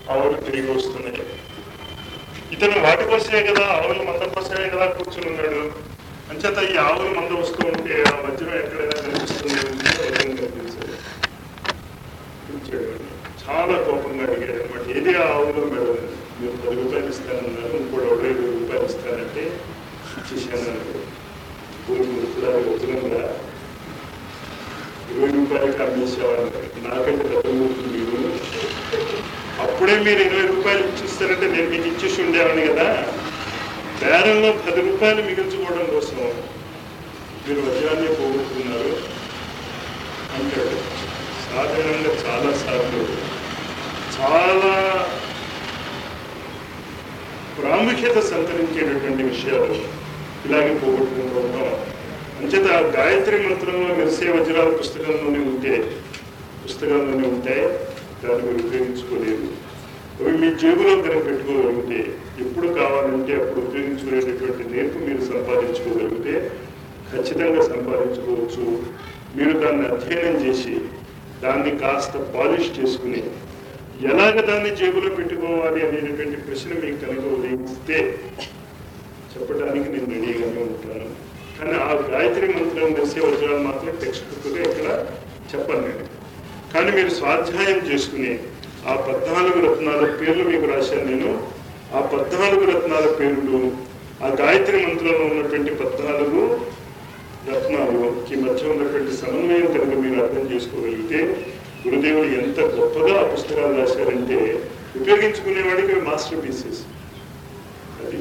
ఆవులు తిరిగి వస్తున్నాయి ఇతను వాటి కోసమే కదా ఆవుల మంద కోసమే కదా కూర్చుని ఉన్నాడు అంచేత ఈ ఆవుల మంద వస్తూ ఉంటే ఆ వజ్రం ఎక్కడైనా కనిపిస్తుంది అంటే వజ్రం కనిపించదు కూర్చోడు చాలా కోపంగా అడిగాడు అనమాట ఏది ఆ ఆవులో మేడం మీరు పది రూపాయలు ఇస్తానన్నారు ఇంకోటి ఒక ఇరవై రూపాయలు ఇస్తానంటే ఇచ్చేసాను అన్నాడు భూమి ఇప్పుడు వజ్రంగా ఇరవై రూపాయలకి అమ్మేసేవాళ్ళు నాకంటే పెద్ద మూర్తి మీరు అప్పుడే మీరు ఇరవై రూపాయలు ఇచ్చిస్తారంటే నేను మీకు ఇచ్చేసి ఉండేవాడిని కదా బేరంలో పది రూపాయలు మిగిల్చుకోవడం కోసం మీరు వజ్రాన్ని పోగొట్టుకున్నారు అంటాడు సాధారణంగా చాలా సార్లు చాలా ప్రాముఖ్యత సంతరించేటటువంటి విషయాలు ఇలాగే పోగొట్టుకుంటూ అంచేత ఆ గాయత్రి మంత్రంలో మెరిసే వజ్రాల పుస్తకంలోనే ఉంటే పుస్తకాల్లోనే ఉంటాయి దాన్ని మీరు ఉపయోగించుకోలేదు అవి మీ జేబులో కనుక పెట్టుకోగలిగితే ఎప్పుడు కావాలంటే అప్పుడు ఉపయోగించుకునేటటువంటి నేర్పు మీరు సంపాదించుకోగలిగితే ఖచ్చితంగా సంపాదించుకోవచ్చు మీరు దాన్ని అధ్యయనం చేసి దాన్ని కాస్త పాలిష్ చేసుకుని ఎలాగ దాన్ని జేబులో పెట్టుకోవాలి అనేటటువంటి ప్రశ్న మీకు కనుక ఉదయిస్తే చెప్పడానికి నేను రెడీగానే ఉంటాను కానీ ఆ గాయత్రి మంత్రం వేసే వజ్రాలు మాత్రం టెక్స్ట్ బుక్గా ఇక్కడ చెప్పను నేను కానీ మీరు స్వాధ్యాయం చేసుకుని ఆ పద్నాలుగు రత్నాల పేర్లు మీకు రాశాను నేను ఆ పద్నాలుగు రత్నాల పేర్లు ఆ గాయత్రి మంత్రంలో ఉన్నటువంటి పద్నాలుగు రత్నాలుకి మధ్య ఉన్నటువంటి సమన్వయం కనుక మీరు అర్థం చేసుకోగలిగితే గురుదేవుడు ఎంత గొప్పగా ఆ పుస్తకాలు రాశారంటే ఉపయోగించుకునేవాడికి మాస్టర్ పీసెస్ అది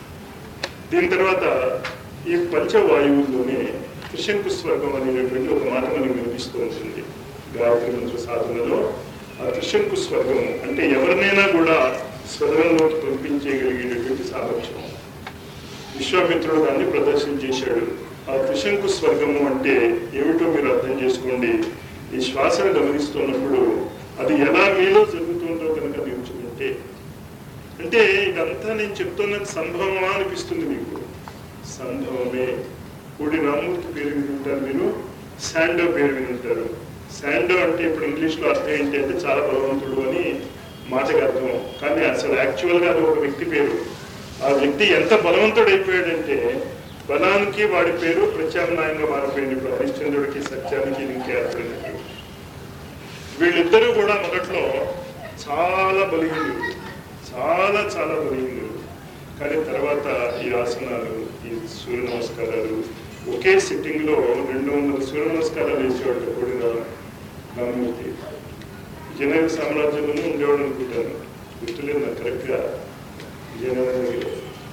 దీని తర్వాత ఈ పంచవాయువుల్లోనే త్రిశంకు స్వర్గం అనేటటువంటి ఒక మాట మనకు వినిపిస్తూ ఉంటుంది గాయత్రి మంత్ర సాధనలో ఆ త్రిశంకు స్వర్గం అంటే ఎవరినైనా కూడా స్వర్గంలోకి పంపించేయగలిగేటటువంటి సామర్థ్యం విశ్వామిత్రుడు దాన్ని ప్రదర్శన చేశాడు ఆ త్రిశంకు స్వర్గము అంటే ఏమిటో మీరు అర్థం చేసుకోండి ఈ శ్వాసను గమనిస్తున్నప్పుడు అది ఎలా మీలో జరుగుతుందో కనుక నేర్చుకుంటే అంటే ఇదంతా నేను చెప్తున్నది సంభవమా అనిపిస్తుంది మీకు సంభవమే కోడి రామూర్తి పేరు వినుంటారు మీరు శాండో పేరు వినుంటారు శాండో అంటే ఇప్పుడు ఇంగ్లీష్లో అర్థం ఏంటి అంటే చాలా బలవంతుడు అని మాటకి అర్థం కానీ అసలు యాక్చువల్గా అది ఒక వ్యక్తి పేరు ఆ వ్యక్తి ఎంత బలవంతుడు అయిపోయాడంటే బలానికి వాడి పేరు ప్రత్యామ్నాయంగా మారిపోయింది ఇప్పుడు హరిశ్చంద్రుడికి సత్యానికి ఇంకే ఏర్పడినట్టు వీళ్ళిద్దరూ కూడా మొదట్లో చాలా బలహీనులు చాలా చాలా బలహీనులు కానీ తర్వాత ఈ ఆసనాలు ఈ సూర్య నమస్కారాలు ఒకే సిట్టింగ్ లో రెండు వందల సూర్య నమస్కారాలు వేసేవాళ్ళు కూడిన రామమూర్తి విజయనగర సామ్రాజ్యంలోనే ఉండేవాడు అనుకుంటాను గుర్తులేదు నాకు కరెక్ట్గా విజయనగరం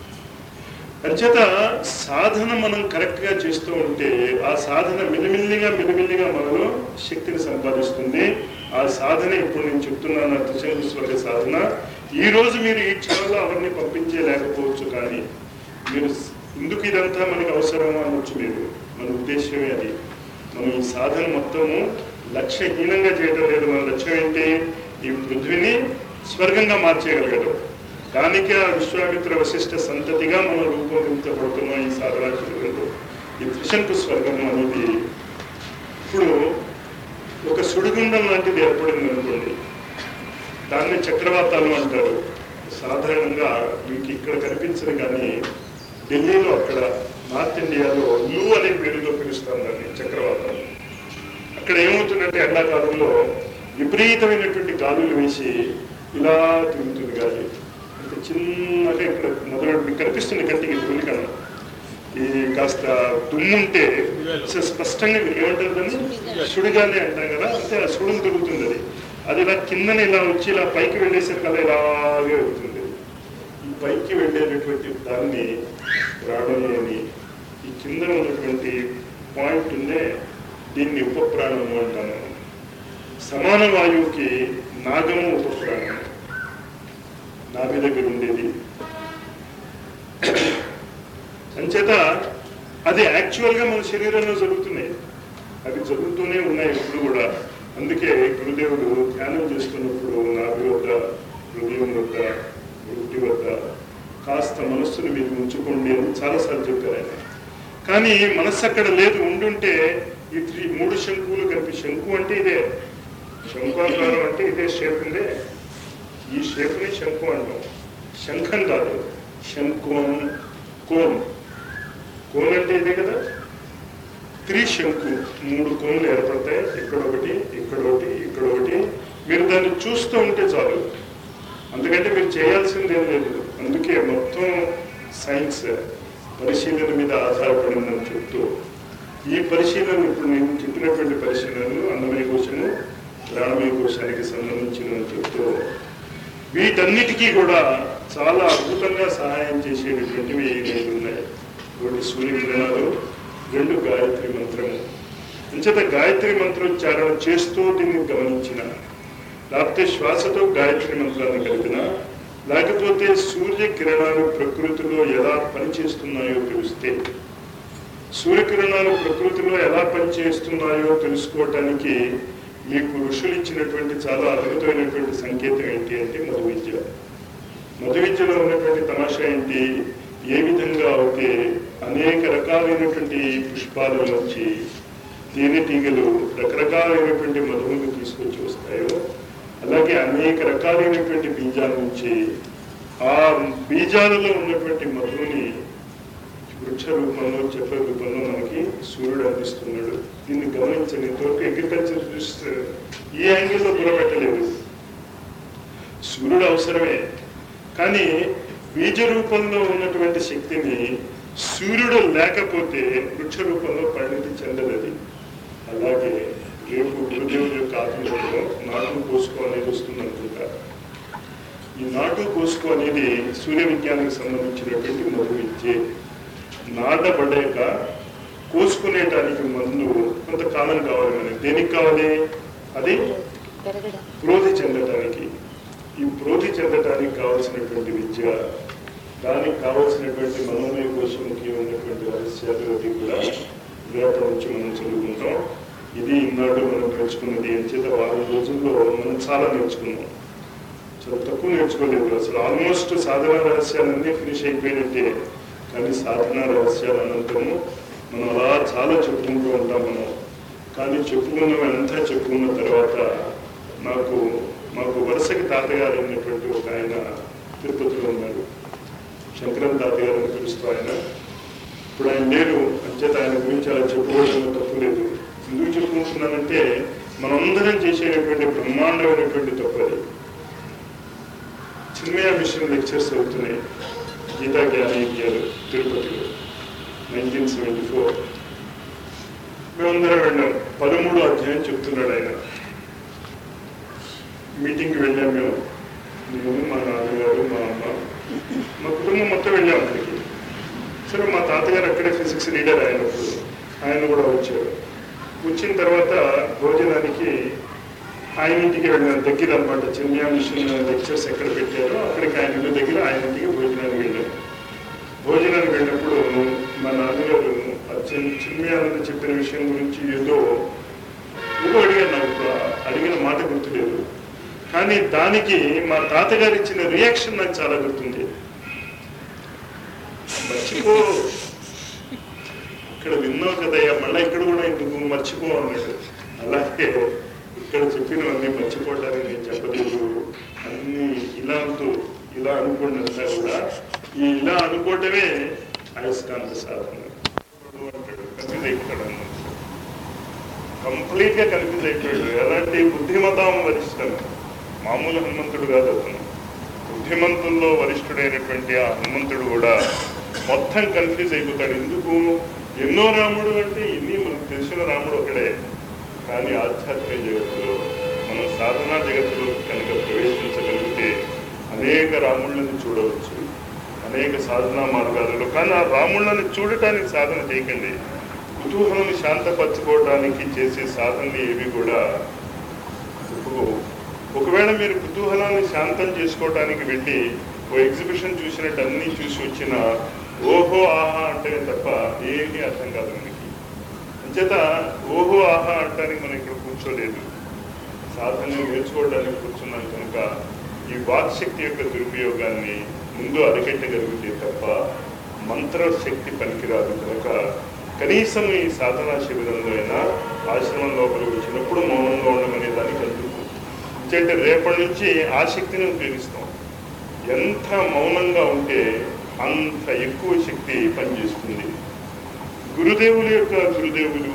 అంచేత సాధన మనం కరెక్ట్ గా చేస్తూ ఉంటే ఆ సాధన మిలిమిల్లిగా మిలిమిల్లిగా మనలో శక్తిని సంపాదిస్తుంది ఆ సాధన ఇప్పుడు నేను చెప్తున్నాను త్రిశంకు స్వర్గ సాధన ఈ రోజు మీరు ఈ క్షణంలో అవన్నీ పంపించలేకపోవచ్చు కానీ మీరు ఎందుకు ఇదంతా మనకి అవసరమా అనొచ్చు మీరు మన ఉద్దేశమే అది మనం ఈ సాధన మొత్తము లక్ష్యహీనంగా చేయడం లేదు మన లక్ష్యం ఏంటి ఈ పృథ్వీని స్వర్గంగా మార్చేయగలగడం దానికి ఆ విశ్వామిత్ర వశిష్ట సంతతిగా మనం రూపొందించబడుతున్నాం ఈ సాధనా చర్యలో ఈ త్రిశంకు స్వర్గము అనేది ఇప్పుడు ఒక సుడిగుండం లాంటిది ఏర్పడింది అనుకోండి దాన్ని చక్రవాతాలు అంటారు సాధారణంగా మీకు ఇక్కడ కనిపించదు కానీ ఢిల్లీలో అక్కడ నార్త్ ఇండియాలో లూ అనే పేరుతో పిలుస్తాం దాన్ని చక్రవాతం అక్కడ ఏమవుతుందంటే ఎండాకాలంలో విపరీతమైనటువంటి గాలులు వేసి ఇలా తిరుగుతుంది గాలి అంటే చిన్నగా ఇక్కడ మొదలు మీకు కనిపిస్తుంది కంటికి తొలికన్నా ఈ కాస్త దుమ్ముంటే అసలు స్పష్టంగా మీరు ఏమంటారు దాన్ని సుడిగాలి అంటాం కదా అంటే ఆ సుడుము తిరుగుతుంది అది అది ఇలా కిందని ఇలా వచ్చి ఇలా పైకి వెళ్ళేసరికల్లా ఇలాగే వెళ్తుంది ఈ పైకి వెళ్ళేటటువంటి దాన్ని ప్రాణము అని ఈ కింద ఉన్నటువంటి పాయింట్ ఉందే దీన్ని ఉపప్రాణము అంటాను సమాన వాయువుకి నాగము ఉపప్రాణం నాభి దగ్గర ఉండేది అంచేత అది యాక్చువల్గా మన శరీరంలో జరుగుతున్నాయి అవి జరుగుతూనే ఉన్నాయి ఇప్పుడు కూడా అందుకే గురుదేవుడు ధ్యానం చేస్తున్నప్పుడు నాభి వద్ద హృదయం వద్ద వృత్తి వద్ద కాస్త మనస్సును మీరు ఉంచుకోండి అని చాలాసార్లు చెప్పారు ఆయన కానీ మనస్సు అక్కడ లేదు ఉండుంటే ఈ త్రీ మూడు శంకువులు కలిపి శంకు అంటే ఇదే శంకుఆకారం అంటే ఇదే షేప్ ఉందే ఈ షేప్ని శంకు అంటాం శంఖం కాదు శంకుం కోన్ కోన్ అంటే ఇదే కదా త్రిశంకు మూడు కోన్లు ఏర్పడతాయి ఇక్కడ ఒకటి ఇక్కడ ఒకటి ఇక్కడ ఒకటి మీరు దాన్ని చూస్తూ ఉంటే చాలు అందుకంటే మీరు చేయాల్సిందేం లేదు అందుకే మొత్తం సైన్స్ పరిశీలన మీద ఆధారపడిందని చెప్తూ ఈ పరిశీలన ఇప్పుడు నేను చెప్పినటువంటి పరిశీలనలు అన్నమయ కోశము ప్రాణమయ కోశానికి సంబంధించిన చెప్తూ వీటన్నిటికీ కూడా చాలా అద్భుతంగా సహాయం చేసేటటువంటివి ఏమేమి ఉన్నాయి ఒకటి సూర్యకిరణాలు రెండు గాయత్రి మంత్రము అంచేత గాయత్రి మంత్రోచ్చారణ చేస్తూ దీన్ని గమనించిన లేకపోతే శ్వాసతో గాయత్రి మంత్రాన్ని కలిపిన లేకపోతే సూర్యకిరణాలు ప్రకృతిలో ఎలా పనిచేస్తున్నాయో తెలిస్తే సూర్యకిరణాలు ప్రకృతిలో ఎలా పనిచేస్తున్నాయో తెలుసుకోవటానికి మీకు ఋషులు ఇచ్చినటువంటి చాలా అద్భుతమైనటువంటి సంకేతం ఏంటి అంటే మధు విద్య మధు విద్యలో ఉన్నటువంటి తమాషా ఏంటి ఏ విధంగా అయితే అనేక రకాలైనటువంటి పుష్పాల నుంచి తేనెటీగలు రకరకాలైనటువంటి మధువులు తీసుకొచ్చి వస్తాయో అలాగే అనేక రకాలైనటువంటి బీజాల నుంచి ఆ బీజాలలో ఉన్నటువంటి మధువుని వృక్ష రూపంలో చెట్ల రూపంలో మనకి సూర్యుడు అందిస్తున్నాడు దీన్ని గమనించండి ఇంతవరకు అగ్రికల్చర్ చూస్తే ఏ యాంగిల్లో దూరపెట్టలేదు సూర్యుడు అవసరమే కానీ బీజ రూపంలో ఉన్నటువంటి శక్తిని సూర్యుడు లేకపోతే వృక్ష రూపంలో పరిణితి చెందలేదు అలాగే రేపు గురుదేవుడి యొక్క ఆత్మలో నాటు కోసుకో అనేది వస్తుంది అనుకుంటా ఈ నాటు కోసుకో అనేది సూర్య విజ్ఞానానికి సంబంధించినటువంటి మధు విద్య నాటబడ్డాక కోసుకునేటానికి మందు కొంతకాలం కావాలి మనకి దేనికి కావాలి అది పెరగడం ప్రోధి చెందటానికి ఈ ప్రోధి చెందటానికి కావాల్సినటువంటి విద్య దానికి కావాల్సినటువంటి మనోమయ కోశంకి ఉన్నటువంటి రహస్యాలు అవి కూడా రేపటి నుంచి మనం చదువుకుంటాం ఇది ఈనాడు మనం నేర్చుకున్నది అని చేత వారం రోజుల్లో మనం చాలా నేర్చుకున్నాం చాలా తక్కువ నేర్చుకోలేదు అసలు ఆల్మోస్ట్ సాధన రహస్యాలన్నీ ఫినిష్ అయిపోయినట్టే కానీ సాధన రహస్యాలు అనంతరము మనం అలా చాలా చెప్పుకుంటూ ఉంటాం మనం కానీ చెప్పుకున్నవంతా చెప్పుకున్న తర్వాత నాకు మాకు వరుసకి తాతగారు అయినటువంటి ఒక ఆయన తిరుపతిలో ఉన్నారు శంకరన్ తాతగారు అని పిలుస్తూ ఆయన ఇప్పుడు ఆయన లేరు అంచేత ఆయన గురించి అలా చెప్పుకోవడం తప్పు లేదు ఎందుకు చెప్పుకుంటున్నానంటే మనందరం చేసేటటువంటి బ్రహ్మాండమైనటువంటి తప్పు అది చిన్మయ మిషన్ లెక్చర్స్ అవుతున్నాయి గీతా జ్ఞానయజ్ఞాలు తిరుపతిలో నైన్టీన్ సెవెంటీ ఫోర్ మేమందరం వెళ్ళాం పదమూడు అధ్యాయం చెప్తున్నాడు ఆయన మీటింగ్కి వెళ్ళాం మేము నేను మా నాన్నగారు మా అమ్మ మా కుటుంబం మొత్తం వెళ్ళాం అక్కడికి సరే మా తాతగారు అక్కడే ఫిజిక్స్ లీడర్ అయినప్పుడు ఆయన కూడా వచ్చారు వచ్చిన తర్వాత భోజనానికి ఆయన ఇంటికి వెళ్ళిన దగ్గర అనమాట చిన్మయా మిషన్ లెక్చర్స్ ఎక్కడ పెట్టారో అక్కడికి ఆయన ఇల్లు దగ్గర ఆయన ఇంటికి భోజనానికి వెళ్ళాం భోజనానికి వెళ్ళినప్పుడు మా నాన్నగారు ఆ చిన్ చిన్మయానంద చెప్పిన విషయం గురించి ఏదో ఏదో అడిగారు నాకు ఇప్పుడు ఆ అడిగిన మాట గుర్తులేదు కానీ దానికి మా తాతగారు ఇచ్చిన రియాక్షన్ నాకు చాలా గుర్తుంది మర్చిపో ఇక్కడ విన్నావు కదయ్యా మళ్ళీ ఇక్కడ కూడా ఎందుకు మర్చిపో అన్నాడు అలాగే ఇక్కడ చెప్పినవన్నీ మర్చిపోవడానికి నేను చెప్పలేదు అన్ని ఇలా అంటూ ఇలా అనుకున్నంతా కూడా ఈ ఇలా అనుకోవటమే అయస్కాంత సాధన అంటాడు కన్ఫ్యూజ్ అయిపోతాడు అన్నమాట కంప్లీట్ గా కన్ఫ్యూజ్ అయిపోయాడు ఎలాంటి బుద్ధిమతం వరిష్టం మామూలు హనుమంతుడు కాదు అతను బుద్ధిమంతుల్లో వరిష్ఠుడైనటువంటి ఆ హనుమంతుడు కూడా మొత్తం కన్ఫ్యూజ్ అయిపోతాడు ఎందుకు ఎన్నో రాముడు అంటే ఇన్ని మనకు తెలిసిన రాముడు ఒకడే కానీ ఆధ్యాత్మిక జగత్తులో మనం సాధనా జగత్తులో కనుక ప్రవేశించగలిగితే అనేక రాముళ్ళని చూడవచ్చు అనేక సాధనా మార్గాలలో కానీ ఆ రాముళ్ళని చూడటానికి సాధన చేయకండి కుతూహలం శాంతపరచుకోవడానికి చేసే సాధనలు ఏవి కూడా ఒప్పుకోవు ఒకవేళ మీరు కుతూహలాన్ని శాంతం చేసుకోవడానికి వెళ్ళి ఓ ఎగ్జిబిషన్ చూసినట్టు అన్నీ చూసి వచ్చిన ఓహో ఆహా అంటే తప్ప ఏమీ అర్థం కాదు మనకి అంచేత ఓహో ఆహా అంటానికి మనం ఇక్కడ కూర్చోలేదు సాధన నేర్చుకోవడానికి కూర్చున్నాం కనుక ఈ వాక్శక్తి యొక్క దురుపయోగాన్ని ముందు అరికట్టగలిగితే తప్ప మంత్రశక్తి పనికిరాదు కనుక కనీసం ఈ సాధనా శిబిరంలో అయినా ఆశ్రమం లోపలికి వచ్చినప్పుడు మౌనంగా ఉండమనే దానికి అందుకు అంటే రేపటి నుంచి ఆ శక్తిని ఉపయోగిస్తాం ఎంత మౌనంగా ఉంటే అంత ఎక్కువ శక్తి పనిచేస్తుంది గురుదేవుల యొక్క గురుదేవులు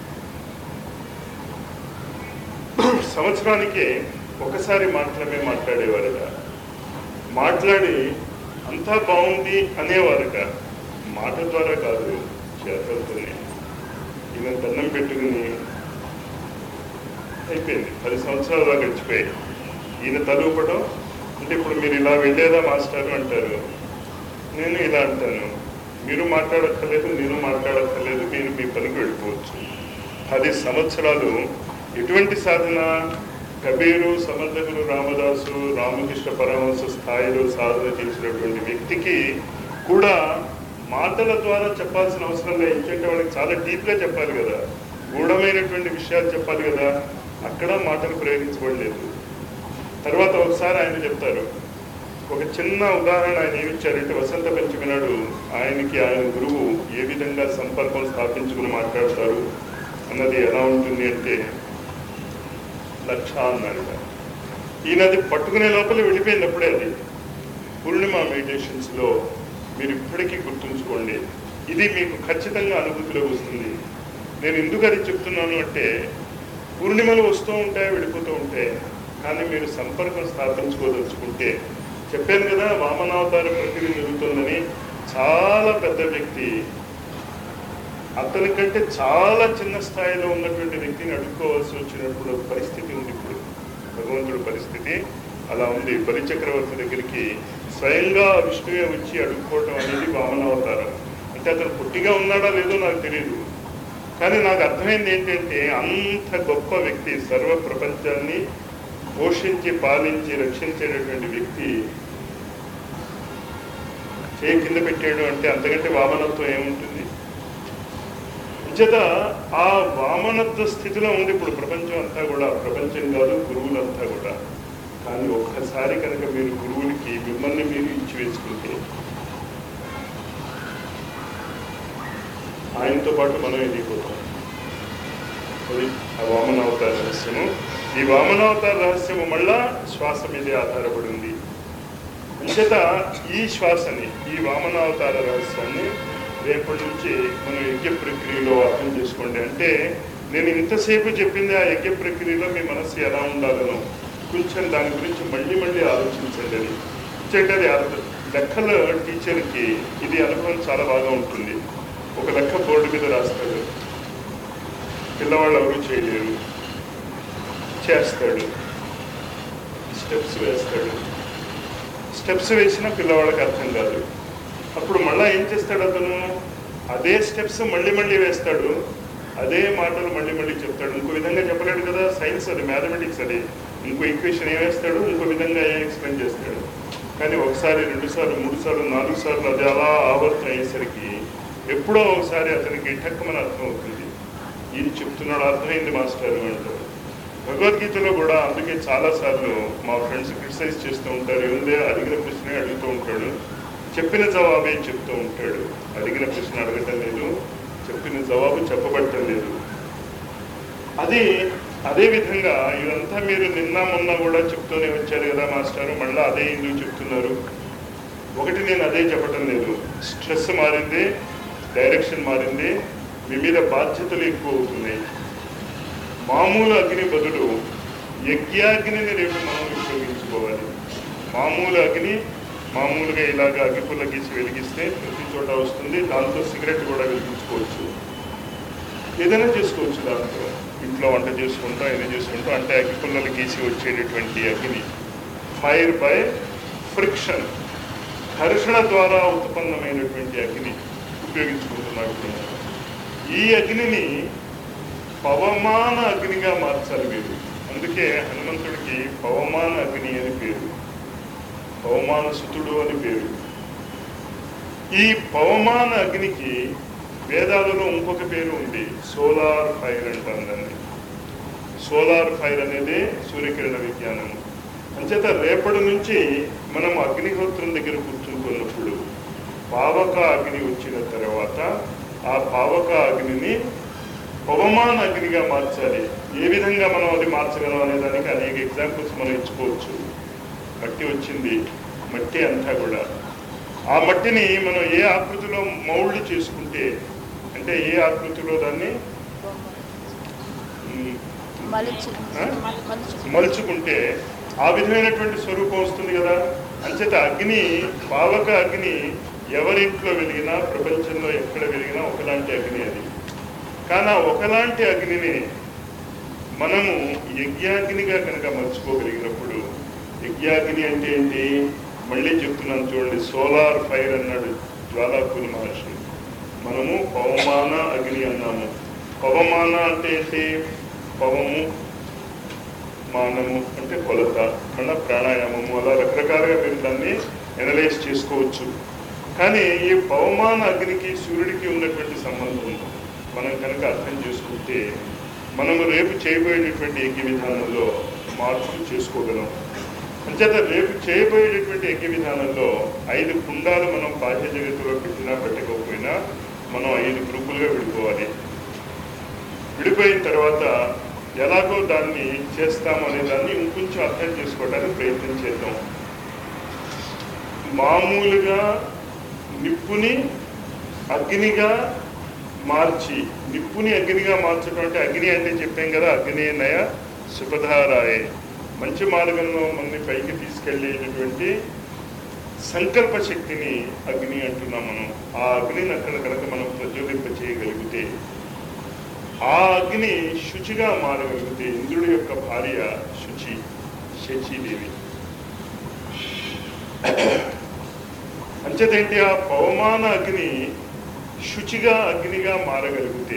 సంవత్సరానికి ఒకసారి మాత్రమే మాట్లాడేవారట మాట్లాడి అంతా బాగుంది అనేవారట మాట ద్వారా కాదు చేతలతోనే ఈయన దండం పెట్టుకుని అయిపోయింది పది సంవత్సరాలు గడిచిపోయాయి ఈయన తలుపడం అంటే ఇప్పుడు మీరు ఇలా వెళ్ళేదా మాస్టర్ అంటారు నేను ఇలా అంటాను మీరు మాట్లాడక్కర్లేదు నేను మాట్లాడక్కర్లేదు మీరు మీ పనికి వెళ్ళిపోవచ్చు పది సంవత్సరాలు ఎటువంటి సాధన కబీరు సమర్థకులు రామదాసు రామకృష్ణ పరమహంస స్థాయిలో సాధన చేసినటువంటి వ్యక్తికి కూడా మాటల ద్వారా చెప్పాల్సిన అవసరం లేదు ఎందుకంటే వాళ్ళకి చాలా డీప్గా చెప్పాలి కదా గూఢమైనటువంటి విషయాలు చెప్పాలి కదా అక్కడ మాటలు ప్రయోగించబడలేదు తర్వాత ఒకసారి ఆయన చెప్తారు ఒక చిన్న ఉదాహరణ ఆయన ఏమి ఇచ్చారంటే వసంత పంచమి నాడు ఆయనకి ఆయన గురువు ఏ విధంగా సంపర్కం స్థాపించుకుని మాట్లాడతారు అన్నది ఎలా ఉంటుంది అంటే లక్ష అన్నాడు ఈయనది పట్టుకునే లోపల వెళ్ళిపోయింది అప్పుడే అది పూర్ణిమ మెడిటేషన్స్లో మీరు ఇప్పటికీ గుర్తుంచుకోండి ఇది మీకు ఖచ్చితంగా అనుభూతిలోకి వస్తుంది నేను ఎందుకు అది చెప్తున్నాను అంటే పూర్ణిమలు వస్తూ ఉంటాయి వెళ్ళిపోతూ ఉంటాయి కానీ మీరు సంపర్కం స్థాపించుకోదలుచుకుంటే చెప్పాను కదా వామనావతార ప్రక్రియ జరుగుతుందని చాలా పెద్ద వ్యక్తి అతని కంటే చాలా చిన్న స్థాయిలో ఉన్నటువంటి వ్యక్తిని అడుక్కోవాల్సి వచ్చినప్పుడు పరిస్థితి ఉంది ఇప్పుడు భగవంతుడి పరిస్థితి అలా ఉంది బలిచక్రవర్తి దగ్గరికి స్వయంగా విష్ణువే వచ్చి అడుక్కోవటం అనేది వామనావతారం అంటే అతను పుట్టిగా ఉన్నాడా లేదో నాకు తెలియదు కానీ నాకు అర్థమైంది ఏంటంటే అంత గొప్ప వ్యక్తి సర్వ ప్రపంచాన్ని పోషించి పాలించి రక్షించేటటువంటి వ్యక్తి చేయి కింద పెట్టాడు అంటే అంతకంటే వామనత్వం ఏముంటుంది అంచేత ఆ వామనత్వ స్థితిలో ఉంది ఇప్పుడు ప్రపంచం అంతా కూడా ప్రపంచం కాదు గురువులంతా కూడా కానీ ఒక్కసారి కనుక మీరు గురువులకి మిమ్మల్ని మీరు ఇచ్చి వేసుకుంటే ఆయనతో పాటు మనం ఎదిగిపోతాం అది ఆ వామనావతార రహస్యము ఈ వామనావతార రహస్యము మళ్ళా శ్వాస మీదే ఆధారపడి ఉంది అంచేత ఈ శ్వాసని ఈ వామనావతార రహస్యాన్ని రేపటి నుంచి మనం యజ్ఞ ప్రక్రియలో అర్థం చేసుకోండి అంటే నేను ఇంతసేపు చెప్పింది ఆ యజ్ఞ ప్రక్రియలో మీ మనస్సు ఎలా ఉండాలనో కొంచెం దాని గురించి మళ్ళీ మళ్ళీ ఆలోచించండి అది ఎందుకంటే అది అర్థం లెక్కల టీచర్కి ఇది అనుభవం చాలా బాగా ఉంటుంది ఒక లెక్క బోర్డు మీద రాస్తాడు పిల్లవాళ్ళు ఎవరు చేయలేరు చేస్తాడు స్టెప్స్ వేస్తాడు స్టెప్స్ వేసిన పిల్లవాళ్ళకి అర్థం కాదు అప్పుడు మళ్ళీ ఏం చేస్తాడు అతను అదే స్టెప్స్ మళ్ళీ మళ్ళీ వేస్తాడు అదే మాటలు మళ్ళీ మళ్ళీ చెప్తాడు ఇంకో విధంగా చెప్పలేడు కదా సైన్స్ అది మ్యాథమెటిక్స్ అది ఇంకో ఈక్వేషన్ ఏం వేస్తాడు ఇంకో విధంగా ఏం ఎక్స్ప్లెయిన్ చేస్తాడు కానీ ఒకసారి రెండు సార్లు మూడు సార్లు నాలుగు సార్లు అది అలా ఆవర్తన అయ్యేసరికి ఎప్పుడో ఒకసారి అతనికి టక్కుమని అర్థం అవుతుంది ఇది చెప్తున్నాడు అర్థమైంది మాస్టర్ అంటారు భగవద్గీతలో కూడా అందుకే చాలాసార్లు మా ఫ్రెండ్స్ క్రిటిసైజ్ చేస్తూ ఉంటారు ఏముందే అడిగిన ప్రశ్నే అడుగుతూ ఉంటాడు చెప్పిన జవాబే చెప్తూ ఉంటాడు అడిగిన ప్రశ్న అడగటం లేదు చెప్పిన జవాబు చెప్పబడటం లేదు అది అదే విధంగా ఇదంతా మీరు నిన్న మొన్న కూడా చెప్తూనే వచ్చారు కదా మాస్టర్ మళ్ళీ అదే ఎందుకు చెప్తున్నారు ఒకటి నేను అదే చెప్పటం లేదు స్ట్రెస్ మారింది డైరెక్షన్ మారింది మీ మీద బాధ్యతలు ఎక్కువ అవుతున్నాయి మామూలు అగ్ని బదులు యజ్ఞాగ్నిని రేపు మనం ఉపయోగించుకోవాలి మామూలు అగ్ని మామూలుగా ఇలాగ అగ్గిపుల్ల గీసి వెలిగిస్తే ప్రతి చోట వస్తుంది దాంతో సిగరెట్ కూడా వెలిగించుకోవచ్చు ఏదైనా చేసుకోవచ్చు దాంతో ఇంట్లో వంట చేసుకుంటా ఏదో చేసుకుంటా అంటే అగ్గిపుల్లలు గీసి వచ్చేటటువంటి అగ్ని ఫైర్ బై ఫ్రిక్షన్ ఘర్షణ ద్వారా ఉత్పన్నమైనటువంటి అగ్ని ఉపయోగించుకుంటున్నాడు ఇప్పుడు మనం. ఈ అగ్నిని పవమాన అగ్నిగా మార్చాలి మీరు అందుకే హనుమంతుడికి పవమాన అగ్ని అని పేరు పవమాన సుతుడు అని పేరు ఈ పవమాన అగ్నికి వేదాలలో ఇంకొక పేరు ఉంది సోలార్ ఫైర్ అంటాం దాన్ని సోలార్ ఫైర్ అనేది సూర్యకిరణ విజ్ఞానం అంచేత రేపటి నుంచి మనం అగ్నిహోత్రం దగ్గర కూర్చుంటున్నప్పుడు పావక అగ్ని వచ్చిన తర్వాత ఆ పావక అగ్నిని పవమాన అగ్నిగా మార్చాలి ఏ విధంగా మనం అది మార్చగలం అనే దానికి అనేక ఎగ్జాంపుల్స్ మనం ఇచ్చుకోవచ్చు మట్టి వచ్చింది మట్టి అంతా కూడా ఆ మట్టిని మనం ఏ ఆకృతిలో మౌల్డ్ చేసుకుంటే అంటే ఏ ఆకృతిలో దాన్ని మ్, మలుచు ఆ? మలుచు మలుచుకుంటే ఆ విధమైనటువంటి స్వరూపం వస్తుంది కదా అంచేత అగ్ని పావక అగ్ని ఎవరింట్లో వెలిగినా ప్రపంచంలో ఎక్కడ వెలిగినా ఒకలాంటి అగ్ని అది కానీ ఆ ఒకలాంటి అగ్నిని మనము యజ్ఞాగ్నిగా కనుక మలుచుకోగలిగినప్పుడు యజ్ఞాగ్ని అంటే ఏంటి మళ్ళీ చెప్తున్నాను చూడండి సోలార్ ఫైర్ అన్నాడు జ్వాలాకుల మహర్షి మనము పవమాన అగ్ని అన్నాము పవమాన అంటే ఏంటి పవము మానము అంటే కొలత మన ప్రాణాయామము అలా రకరకాలుగా మీరు దాన్ని ఎనలైజ్ చేసుకోవచ్చు కానీ ఈ పవమాన అగ్నికి సూర్యుడికి ఉన్నటువంటి సంబంధం మనం కనుక అర్థం చేసుకుంటే మనము రేపు చేయబోయేటటువంటి యజ్ఞ విధానంలో మార్పులు చేసుకోగలం అంచేత రేపు చేయబోయేటటువంటి యజ్ఞ విధానంలో ఐదు కుండాలు మనం బాహ్య జగత్తులో పెట్టినా పెట్టకపోయినా మనం ఐదు గ్రూపులుగా విడిపోవాలి విడిపోయిన తర్వాత ఎలాగో దాన్ని చేస్తాం అనే దాన్ని ఇంకొంచెం అర్థం చేసుకోవడానికి ప్రయత్నం చేద్దాం మామూలుగా నిప్పుని అగ్నిగా మార్చి నిప్పుని అగ్నిగా మార్చడం అంటే అగ్ని అంటే చెప్పాం కదా అగ్ని నయ సుపధారాయే మంచి మార్గంలో మనని పైకి తీసుకెళ్ళేటటువంటి సంకల్ప శక్తిని అగ్ని అంటున్నాం మనం ఆ అగ్నిని అక్కడ కనుక మనం ప్రజ్వలింప చేయగలిగితే ఆ అగ్ని శుచిగా మారగలిగితే ఇంద్రుడి యొక్క భార్య శుచి శచీదేవి అంచేతేంటి ఆ పవమాన అగ్ని శుచిగా అగ్నిగా మారగలిగితే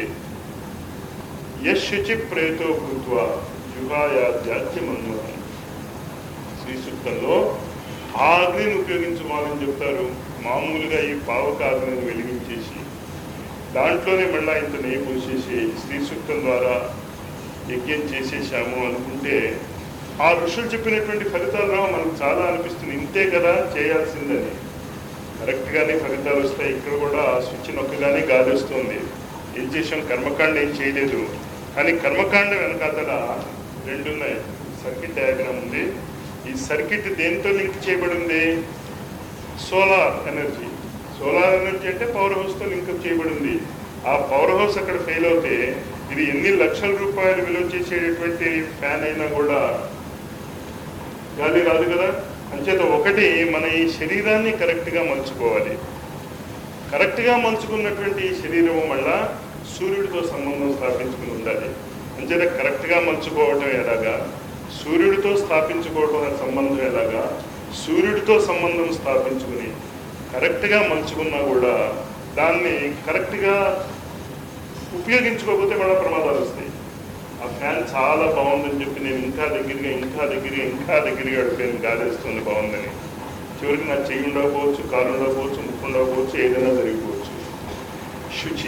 యశుచి ప్రేతో భూత్వ యుగాయాధ్యాత్యమన్మతం శ్రీ సూక్తంలో ఆ అగ్నిని ఉపయోగించుకోవాలని చెప్తారు మామూలుగా ఈ పావక అగ్నిని వెలిగించేసి దాంట్లోనే మళ్ళా ఇంత నెయ్యి పోసేసి శ్రీ సూక్తం ద్వారా యజ్ఞం చేసేసాము అనుకుంటే ఆ ఋషులు చెప్పినటువంటి ఫలితాలు రావు మనకు చాలా అనిపిస్తుంది ఇంతే కదా చేయాల్సిందని కరెక్ట్గానే ఫలితాలు వస్తాయి ఇక్కడ కూడా ఆ స్విచ్ నొక్కగానే గాలి వస్తుంది ఏం చేసాం కర్మకాండ ఏం చేయలేదు కానీ కర్మకాండ వెనకాతల రెండు ఉన్నాయి సర్కిట్ డయాగ్రామ్ ఉంది ఈ సర్కిట్ దేంతో లింక్ చేయబడి ఉంది సోలార్ ఎనర్జీ సోలార్ ఎనర్జీ అంటే పవర్ హౌస్తో లింకప్ చేయబడి ఉంది ఆ పవర్ హౌస్ అక్కడ ఫెయిల్ అవుతే ఇది ఎన్ని లక్షల రూపాయలు విలువ చేసేటటువంటి ఫ్యాన్ అయినా కూడా గాలి రాదు కదా అంచేత ఒకటి మన ఈ శరీరాన్ని కరెక్ట్గా మలుచుకోవాలి కరెక్ట్గా మలుచుకున్నటువంటి ఈ శరీరం మళ్ళా సూర్యుడితో సంబంధం స్థాపించుకుని ఉండాలి అంచేత కరెక్ట్గా మలుచుకోవటం ఎలాగా సూర్యుడితో స్థాపించుకోవటం సంబంధం ఎలాగా సూర్యుడితో సంబంధం స్థాపించుకుని కరెక్ట్గా మలుచుకున్నా కూడా దాన్ని కరెక్ట్గా ఉపయోగించుకోకపోతే మళ్ళీ ప్రమాదాలు వస్తాయి ఆ ఫ్యాన్ చాలా బాగుందని చెప్పి నేను ఇంకా దగ్గరగా ఇంకా దగ్గరగా ఇంకా దగ్గరగా అడిపోయాను గాలేస్తుంది బాగుందని చివరికి నా చెయ్యి ఉండకపోవచ్చు కాలు ఉండకపోవచ్చు ముక్కు ఉండకపోవచ్చు ఏదైనా జరిగిపోవచ్చు శుచి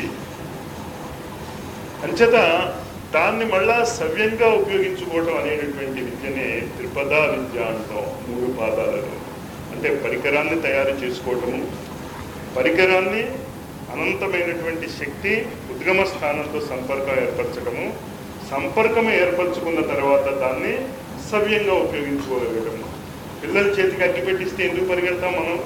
అంచేత దాన్ని మళ్ళా సవ్యంగా ఉపయోగించుకోవటం అనేటటువంటి విద్యనే త్రిపద విద్య అంటాం మూడు పాదాలలో అంటే పరికరాన్ని తయారు చేసుకోవటము పరికరాన్ని అనంతమైనటువంటి శక్తి ఉద్గమ స్థానంతో సంపర్కం ఏర్పరచడము సంపర్కం ఏర్పరచుకున్న తర్వాత దాన్ని సవ్యంగా ఉపయోగించుకోగలగడము పిల్లల చేతికి అగ్గి పెట్టిస్తే ఎందుకు పరిగెడతాం మనం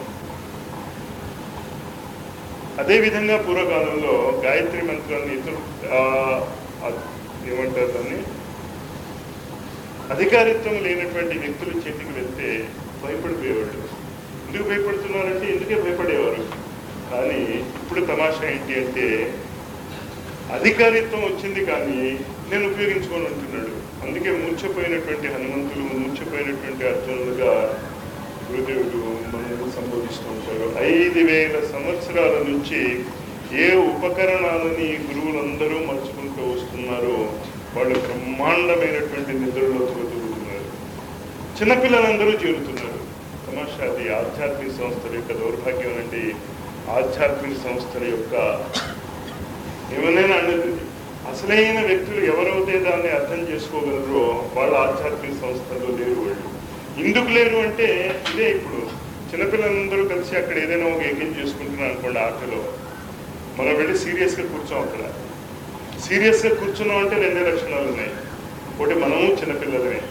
అదేవిధంగా పూర్వకాలంలో గాయత్రి మంత్రాన్ని ఇతరు ఆ, ఆ, ఏమంటారు దాన్ని అధికారిత్వం లేనటువంటి వ్యక్తుల చేతికి వెళ్తే భయపడిపోయేవాళ్ళు ఎందుకు భయపడుతున్నారంటే ఎందుకే భయపడేవారు కానీ ఇప్పుడు తమాషా ఏంటి అంటే అధికారిత్వం వచ్చింది కానీ నేను ఉపయోగించుకొని ఉంటున్నాడు అందుకే మూర్చపోయినటువంటి హనుమంతులు మూర్చపోయినటువంటి అర్జునులుగా గురుదేవుడు మనల్ని సంబోధిస్తూ ఉంటారు ఐదు వేల సంవత్సరాల నుంచి ఏ ఉపకరణాలని గురువులందరూ మర్చుకుంటూ వస్తున్నారో వాళ్ళు బ్రహ్మాండమైనటువంటి నిద్రలో తిరుగుతున్నారు చిన్నపిల్లలందరూ చేరుతున్నారు తమాషా అది ఆధ్యాత్మిక సంస్థల యొక్క దౌర్భాగ్యం అంటే ఆధ్యాత్మిక సంస్థల యొక్క ఏమైనా అనేది అసలైన వ్యక్తులు ఎవరైతే దాన్ని అర్థం చేసుకోగలరో వాళ్ళ ఆధ్యాత్మిక సంస్థల్లో లేరు వాళ్ళు ఎందుకు లేరు అంటే ఇదే ఇప్పుడు చిన్నపిల్లలందరూ కలిసి అక్కడ ఏదైనా ఒక యజ్ఞం చేసుకుంటున్నారు అనుకోండి ఆటలో మనం వెళ్ళి సీరియస్గా కూర్చోం అక్కడ సీరియస్గా కూర్చున్నాం అంటే రెండే లక్షణాలు ఉన్నాయి ఒకటి మనము చిన్నపిల్లలమే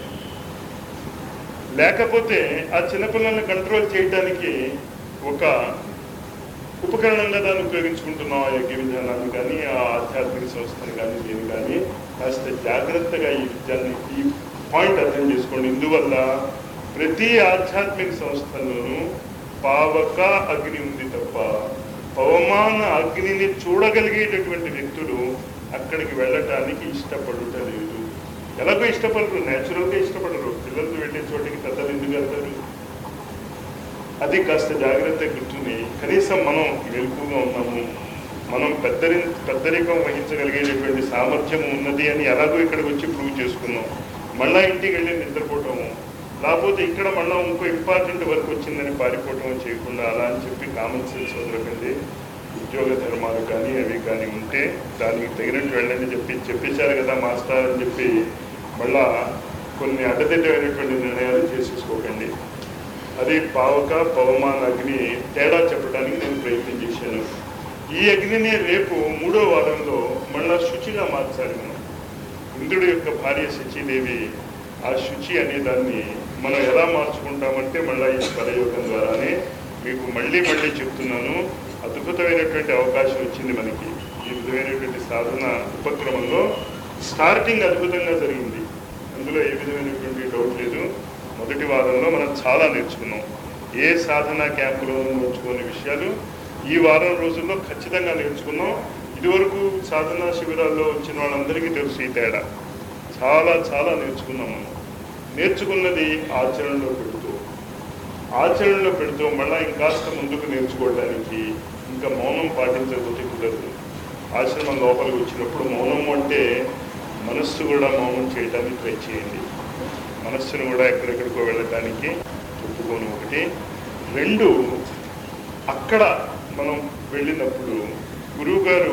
లేకపోతే ఆ చిన్నపిల్లల్ని కంట్రోల్ చేయడానికి ఒక ఉపకరణంగా దాన్ని ఉపయోగించుకుంటున్నాం ఆ యజ్ఞ విధానాన్ని కానీ ఆ ఆధ్యాత్మిక సంస్థను కానీ దీన్ని కానీ కాస్త జాగ్రత్తగా ఈ విద్యాన్ని ఈ పాయింట్ అర్థం చేసుకోండి ఇందువల్ల ప్రతి ఆధ్యాత్మిక సంస్థలోనూ పావక అగ్ని ఉంది తప్ప పవమాన అగ్నిని చూడగలిగేటటువంటి వ్యక్తులు అక్కడికి వెళ్ళటానికి ఇష్టపడుట లేదు ఎలాగో ఇష్టపడరు న్యాచురల్గా ఇష్టపడరు పిల్లలతో వెళ్ళే చోటికి పెద్దలు ఎందుకు వెళ్తారు అది కాస్త జాగ్రత్త గుర్తుంది కనీసం మనం మెలకుగా ఉన్నాము మనం పెద్దరి పెద్దరికం వహించగలిగేటటువంటి సామర్థ్యం ఉన్నది అని ఎలాగో ఇక్కడికి వచ్చి ప్రూవ్ చేసుకున్నాం మళ్ళా ఇంటికి వెళ్ళి నిద్రపోవటము లేకపోతే ఇక్కడ మళ్ళా ఇంకో ఇంపార్టెంట్ వర్క్ వచ్చిందని పారిపోవటం చేయకుండా అలా అని చెప్పి కామన్ సెన్స్ వదలకండి ఉద్యోగ ధర్మాలు కానీ అవి కానీ ఉంటే దానికి తగినట్టు వెళ్ళని చెప్పి చెప్పేశారు కదా మాస్టర్ అని చెప్పి మళ్ళా కొన్ని అడ్డదిడ్డమైనటువంటి నిర్ణయాలు చేసేసుకోకండి అది పావక పవమాన అగ్ని తేడా చెప్పడానికి నేను ప్రయత్నం చేశాను ఈ అగ్నిని రేపు మూడో వారంలో మళ్ళా శుచిగా మార్చాలి మనం ఇంద్రుడి యొక్క భార్య శచీదేవి ఆ శుచి అనే దాన్ని మనం ఎలా మార్చుకుంటామంటే మళ్ళీ ఈ పరయోగం ద్వారానే మీకు మళ్ళీ మళ్ళీ చెప్తున్నాను అద్భుతమైనటువంటి అవకాశం వచ్చింది మనకి ఈ విధమైనటువంటి సాధన ఉపక్రమంలో స్టార్టింగ్ అద్భుతంగా జరిగింది అందులో ఏ విధమైనటువంటి డౌట్ లేదు మొదటి వారంలో మనం చాలా నేర్చుకున్నాం ఏ సాధన క్యాంపులో నేర్చుకునే విషయాలు ఈ వారం రోజుల్లో ఖచ్చితంగా నేర్చుకున్నాం ఇదివరకు సాధనా శిబిరాల్లో వచ్చిన వాళ్ళందరికీ తెలుసు ఈ తేడా చాలా చాలా నేర్చుకున్నాం మనం నేర్చుకున్నది ఆచరణలో పెడుతూ ఆచరణలో పెడుతూ మళ్ళీ ఇంకాస్త ముందుకు నేర్చుకోవడానికి ఇంకా మౌనం పాటించకపోతే కుదరదు ఆశ్రమం లోపలికి వచ్చినప్పుడు మౌనం అంటే మనస్సు కూడా మౌనం చేయడానికి ట్రై చేయండి మనస్సును కూడా ఎక్కడెక్కడికో వెళ్ళటానికి చెప్పుకోను ఒకటి రెండు అక్కడ మనం వెళ్ళినప్పుడు గురువుగారు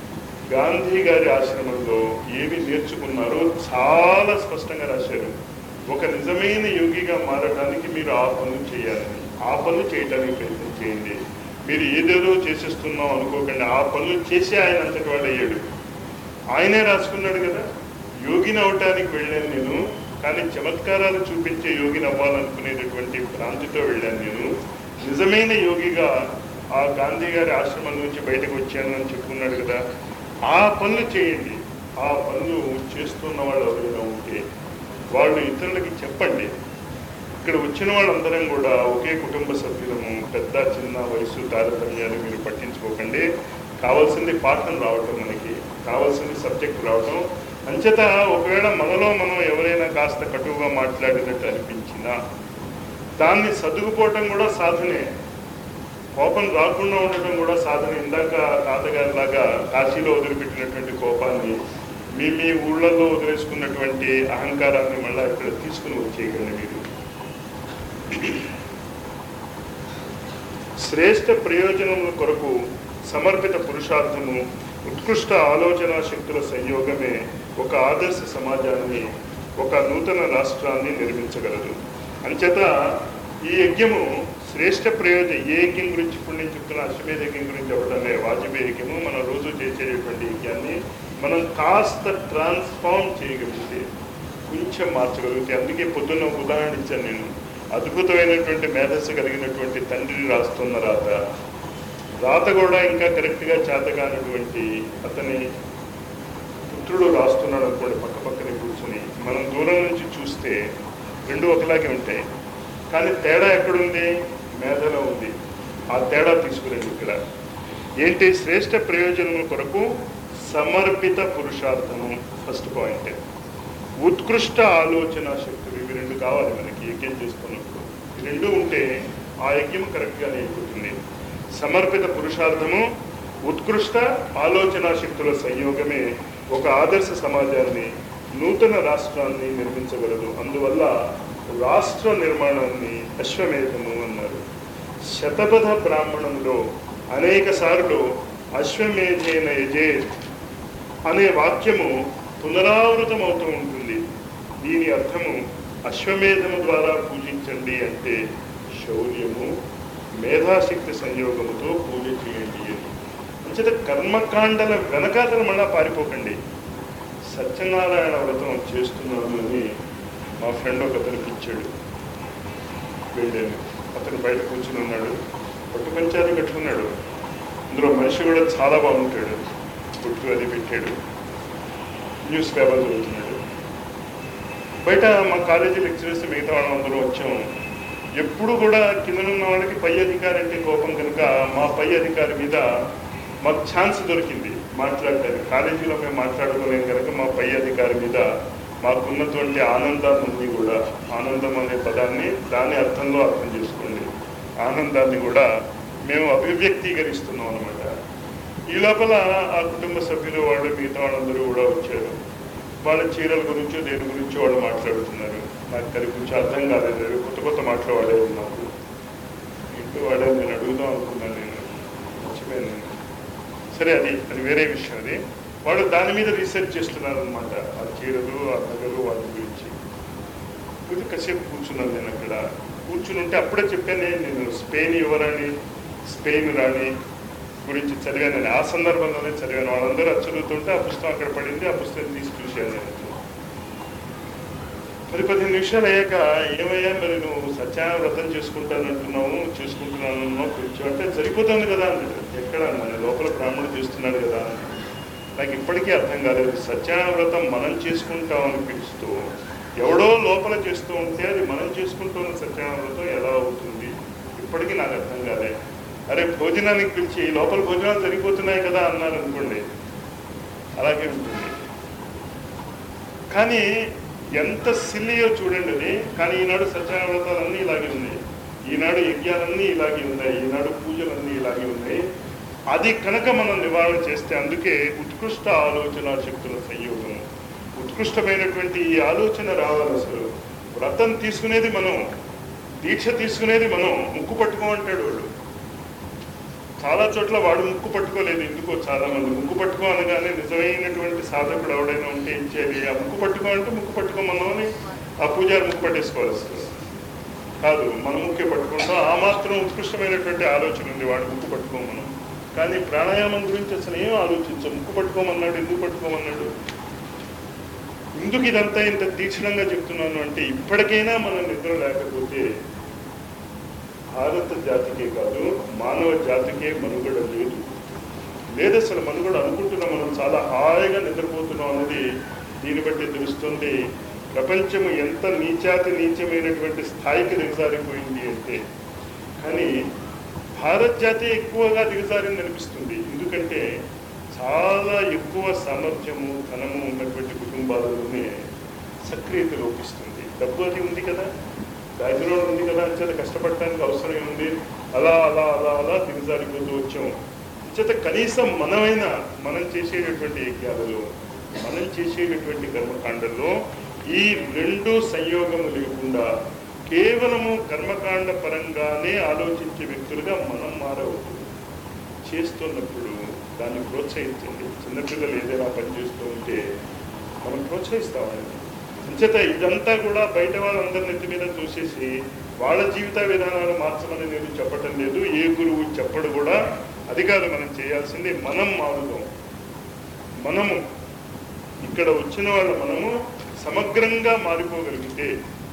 గాంధీ గారి ఆశ్రమంలో ఏమి నేర్చుకున్నారో చాలా స్పష్టంగా రాశారు ఒక నిజమైన యోగిగా మారడానికి మీరు ఆ పనులు చేయాలని ఆ పనులు చేయడానికి ప్రయత్నం చేయండి మీరు ఏదేదో చేసేస్తున్నాం అనుకోకండి ఆ పనులు చేసి ఆయన అంతటి వాడు అయ్యాడు ఆయనే రాసుకున్నాడు కదా యోగిని అవటానికి వెళ్ళాను నేను కానీ చమత్కారాలు చూపించే యోగిని అవ్వాలనుకునేటటువంటి భ్రాంతితో వెళ్ళాను నేను నిజమైన యోగిగా ఆ గాంధీ గారి ఆశ్రమం నుంచి బయటకు వచ్చాను అని చెప్పుకున్నాడు కదా ఆ పనులు చేయండి ఆ పనులు చేస్తున్న వాళ్ళు ఎవరైనా ఉంటే వాళ్ళు ఇతరులకి చెప్పండి ఇక్కడ వచ్చిన వాళ్ళందరం కూడా ఒకే కుటుంబ సభ్యులము పెద్ద చిన్న వయసు తారతమ్యాలు మీరు పట్టించుకోకండి కావాల్సింది పాఠం రావటం మనకి కావాల్సింది సబ్జెక్ట్ రావటం అంచేత ఒకవేళ మనలో మనం ఎవరైనా కాస్త కటువుగా మాట్లాడినట్టు అనిపించినా దాన్ని సర్దుకుపోవటం కూడా సాధనే కోపం రాకుండా ఉండటం కూడా సాధన ఇందాక తాతగారి లాగా కాశీలో వదిలిపెట్టినటువంటి కోపాన్ని మీ మీ ఊళ్ళల్లో వదిలేసుకున్నటువంటి అహంకారాన్ని మళ్ళీ ఇక్కడ తీసుకుని వచ్చేయకండి మీరు శ్రేష్ఠ ప్రయోజనముల కొరకు సమర్పిత పురుషార్థము ఉత్కృష్ట ఆలోచన శక్తుల సంయోగమే ఒక ఆదర్శ సమాజాన్ని ఒక నూతన రాష్ట్రాన్ని నిర్మించగలదు అంచేత ఈ యజ్ఞము శ్రేష్ఠ ప్రయోజనం ఏ యజ్ఞం గురించి ఇప్పుడు నేను చెప్తున్నా అశ్వమేధ యజ్ఞం గురించి చెప్పడమే వాజపేయి యజ్ఞము మనం రోజు చేసేటటువంటి యజ్ఞాన్ని మనం కాస్త ట్రాన్స్ఫార్మ్ చేయగలిగితే కొంచెం మార్చగలిగితే అందుకే పొద్దున్న ఒక ఉదాహరణ ఇచ్చాను నేను అద్భుతమైనటువంటి మేధస్సు కలిగినటువంటి తండ్రి రాస్తున్న రాత రాత కూడా ఇంకా కరెక్ట్గా చేత కానటువంటి అతని పుత్రుడు రాస్తున్నాడు అనుకోండి పక్క పక్కనే కూర్చుని మనం దూరం నుంచి చూస్తే రెండు ఒకలాగే ఉంటాయి కానీ తేడా ఎక్కడుంది మేధలో ఉంది ఆ తేడా తీసుకురండి ఇక్కడ ఏంటి శ్రేష్ఠ ప్రయోజనముల కొరకు సమర్పిత పురుషార్థము ఫస్ట్ పాయింట్ ఉత్కృష్ట ఆలోచన శక్తులు ఇవి రెండు కావాలి మనకి యజ్ఞం చేసుకున్నప్పుడు ఈ రెండు ఉంటే ఆ యజ్ఞం కరెక్ట్గానే అయిపోతుంది సమర్పిత పురుషార్థము ఉత్కృష్ట ఆలోచన శక్తుల సంయోగమే ఒక ఆదర్శ సమాజాన్ని నూతన రాష్ట్రాన్ని నిర్మించగలదు అందువల్ల రాష్ట్ర నిర్మాణాన్ని అశ్వమేధము అన్నారు శతపథ బ్రాహ్మణంలో అనేక సార్లు అశ్వమేధేన యజే అనే వాక్యము పునరావృతం అవుతూ ఉంటుంది దీని అర్థము అశ్వమేధము ద్వారా పూజించండి అంటే శౌర్యము మేధాశక్తి సంయోగముతో పూజ చేయండి అని అంచేత కర్మకాండల వెనకాతలు మళ్ళా పారిపోకండి సత్యనారాయణ వ్రతం చేస్తున్నాను అని మా ఫ్రెండ్ ఒక అతను పిచ్చాడు వెళ్ళాను అతను బయట కూర్చుని ఉన్నాడు పట్టు పంచాది కట్టుకున్నాడు అందులో మనిషి కూడా చాలా బాగుంటాడు పుట్టు అది పెట్టాడు న్యూస్ పేపర్ చదువుతున్నాడు బయట మా కాలేజీ లెక్చరర్స్ మిగతా వాళ్ళందరూ వచ్చాం ఎప్పుడు కూడా కింద ఉన్న వాళ్ళకి పై అధికారి అంటే కోపం కనుక మా పై అధికారి మీద మాకు ఛాన్స్ దొరికింది మాట్లాడటానికి కాలేజీలో మేము మాట్లాడుకోలేం కనుక మా పై అధికారి మీద మాకున్నటువంటి ఆనందాన్ని కూడా ఆనందం అనే పదాన్ని దాని అర్థంలో అర్థం చేసుకోండి ఆనందాన్ని కూడా మేము అభివ్యక్తీకరిస్తున్నాం అనమాట ఈ లోపల ఆ కుటుంబ సభ్యులు వాళ్ళు మిగతా వాళ్ళందరూ కూడా వచ్చారు వాళ్ళ చీరల గురించో దేని గురించో వాళ్ళు మాట్లాడుతున్నారు నాకు దాని గురించి అర్థం కాలేదు అవి కొత్త కొత్త మాటలు వాడేది నాకు ఇంట్లో వాడే నేను అడుగుదాం అనుకున్నాను నేను మర్చిపోయాను నేను సరే అది అది వేరే విషయం అది వాళ్ళు దాని మీద రీసెర్చ్ చేస్తున్నారు అనమాట ఆ చీరలు ఆ నగలు వాటి గురించి కొద్ది కాసేపు కూర్చున్నాను నేను అక్కడ కూర్చుని ఉంటే అప్పుడే చెప్పానే నేను స్పెయిన్ యువరాణి స్పెయిన్ రాణి గురించి చదివాను నేను ఆ సందర్భంలోనే చదివాను వాళ్ళందరూ అది చదువుతుంటే ఆ పుస్తకం అక్కడ పడింది ఆ పుస్తకం తీసి చూశాను నేను పది పదిహేను నిమిషాలు అయ్యాక ఏమయ్యా మరి నువ్వు సత్యాన్ని వ్రతం చేసుకుంటానంటున్నావు చేసుకుంటున్నాను కొంచెం అంటే సరిపోతుంది కదా అన్నాడు ఎక్కడ మన లోపల బ్రాహ్మణుడు చేస్తున్నాడు కదా నాకు ఇప్పటికీ అర్థం కాలేదు సత్యాన వ్రతం మనం చేసుకుంటామని పిలుస్తూ ఎవడో లోపల చేస్తూ ఉంటే అది మనం చేసుకుంటున్న సత్యాన వ్రతం ఎలా అవుతుంది ఇప్పటికీ నాకు అర్థం కాలే అరే భోజనానికి పిలిచి లోపల భోజనాలు సరిపోతున్నాయి కదా అన్నారు అనుకోండి అలాగే ఉంటుంది కానీ ఎంత సిల్లియో చూడండి అది కానీ ఈనాడు సత్యనారాయణ వ్రతాలన్నీ ఇలాగే ఉన్నాయి ఈనాడు యజ్ఞాలన్నీ ఇలాగే ఉన్నాయి ఈనాడు పూజలన్నీ ఇలాగే ఉన్నాయి అది కనుక మనం నివారణ చేస్తే అందుకే ఉత్కృష్ట ఆలోచన శక్తుల సంయోగం ఉత్కృష్టమైనటువంటి ఈ ఆలోచన రావాలి అసలు వ్రతం తీసుకునేది మనం దీక్ష తీసుకునేది మనం ముక్కు పట్టుకోమంటాడు వాడు చాలా చోట్ల వాడు ముక్కు పట్టుకోలేదు ఎందుకో చాలా మంది ముక్కు పట్టుకో అనగానే నిజమైనటువంటి సాధకుడు ఎవడైనా ఉంటే ఏం చేయాలి ఆ ముక్కు పట్టుకో అంటే ముక్కు పట్టుకోమన్నామని ఆ పూజారి ముక్కు పట్టేసుకోవాలి అసలు కాదు మన ముక్కే పట్టుకుంటాం ఆ మాత్రం ఉత్కృష్టమైనటువంటి ఆలోచన ఉంది వాడు ముక్కు పట్టుకోమనం కానీ ప్రాణాయామం గురించి అసలు ఏం ఆలోచించం ముక్కు పట్టుకోమన్నాడు ఎందుకు పట్టుకోమన్నాడు ఎందుకు ఇదంతా ఇంత తీక్షణంగా చెప్తున్నాను అంటే ఇప్పటికైనా మనం నిద్ర లేకపోతే భారత జాతికే కాదు మానవ జాతికే మనుగడ లేదు లేదు అసలు మనుగడ అనుకుంటున్నాం మనం చాలా హాయిగా నిద్రపోతున్నాం అనేది దీన్ని బట్టి తెలుస్తుంది ప్రపంచము ఎంత నీచాతి నీచమైనటువంటి స్థాయికి దిగజారిపోయింది అంటే కానీ భారత్ జాతి ఎక్కువగా దిగజారింది అనిపిస్తుంది ఎందుకంటే చాలా ఎక్కువ సామర్థ్యము ధనము ఉన్నటువంటి కుటుంబాలలోనే సక్రియత లోపిస్తుంది డబ్బు అది ఉంది కదా బ్యాక్గ్రౌండ్ ఉంది కదా అంచేత కష్టపడటానికి అవసరం ఉంది అలా అలా అలా అలా దిగజారిపోతూ వచ్చాం అంచేత కనీసం మనమైనా మనం చేసేటటువంటి యజ్ఞాలలో మనం చేసేటటువంటి కర్మకాండల్లో ఈ రెండు సంయోగము లేకుండా కేవలము కర్మకాండ పరంగానే ఆలోచించే వ్యక్తులుగా మనం మారవద్దు చేస్తున్నప్పుడు దాన్ని ప్రోత్సహించండి చిన్నపిల్లలు ఏదైనా పని చేస్తూ ఉంటే మనం ప్రోత్సహిస్తామండి అంచేత ఇదంతా కూడా బయట వాళ్ళందరి నెత్తి మీద చూసేసి వాళ్ళ జీవిత విధానాలు మార్చమని నేను చెప్పటం లేదు ఏ గురువు చెప్పడు కూడా అది కాదు మనం చేయాల్సింది మనం మారుదాం మనము ఇక్కడ వచ్చిన వాళ్ళ మనము సమగ్రంగా మారిపోగలిగితే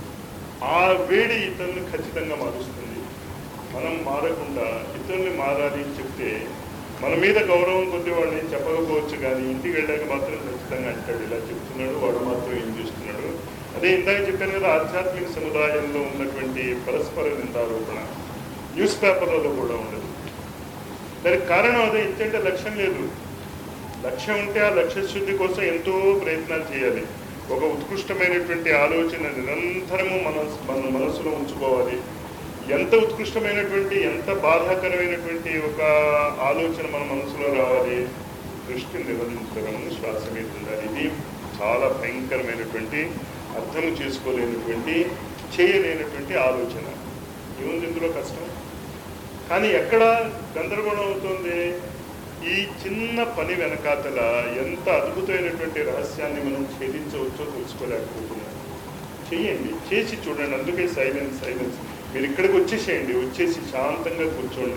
ఆ వేడి ఇతరులను ఖచ్చితంగా మారుస్తుంది మనం మారకుండా ఇతరుల్ని మారాలి అని చెప్తే మన మీద గౌరవం కొద్ది వాడిని ఏం చెప్పకపోవచ్చు కానీ ఇంటికి వెళ్ళాక మాత్రం ఖచ్చితంగా అంటాడు ఇలా చెప్తున్నాడు వాడు మాత్రం ఏం చేస్తున్నాడు అదే ఇందాక చెప్పాను కదా ఆధ్యాత్మిక సముదాయంలో ఉన్నటువంటి పరస్పర నిందారోపణ న్యూస్ పేపర్లలో కూడా ఉండదు దానికి కారణం అదే ఇంతంటే లక్ష్యం లేదు లక్ష్యం ఉంటే ఆ లక్ష్య శుద్ధి కోసం ఎంతో ప్రయత్నాలు చేయాలి ఒక ఉత్కృష్టమైనటువంటి ఆలోచన నిరంతరము మన మన మనసులో ఉంచుకోవాలి ఎంత ఉత్కృష్టమైనటువంటి ఎంత బాధాకరమైనటువంటి ఒక ఆలోచన మన మనసులో రావాలి దృష్టి నిరోధించడం శ్వాస మీద ఉండాలి ఇది చాలా భయంకరమైనటువంటి అర్థం చేసుకోలేనటువంటి చేయలేనటువంటి ఆలోచన ఏముంది ఇందులో కష్టం కానీ ఎక్కడ గందరగోళం అవుతుంది ఈ చిన్న పని వెనకాతల ఎంత అద్భుతమైనటువంటి రహస్యాన్ని మనం ఛేదించవచ్చో తెలుసుకోలేకపోతున్నాం చెయ్యండి చేసి చూడండి అందుకే సైలెన్స్ సైలెన్స్ మీరు ఇక్కడికి వచ్చేసేయండి వచ్చేసి శాంతంగా కూర్చోండి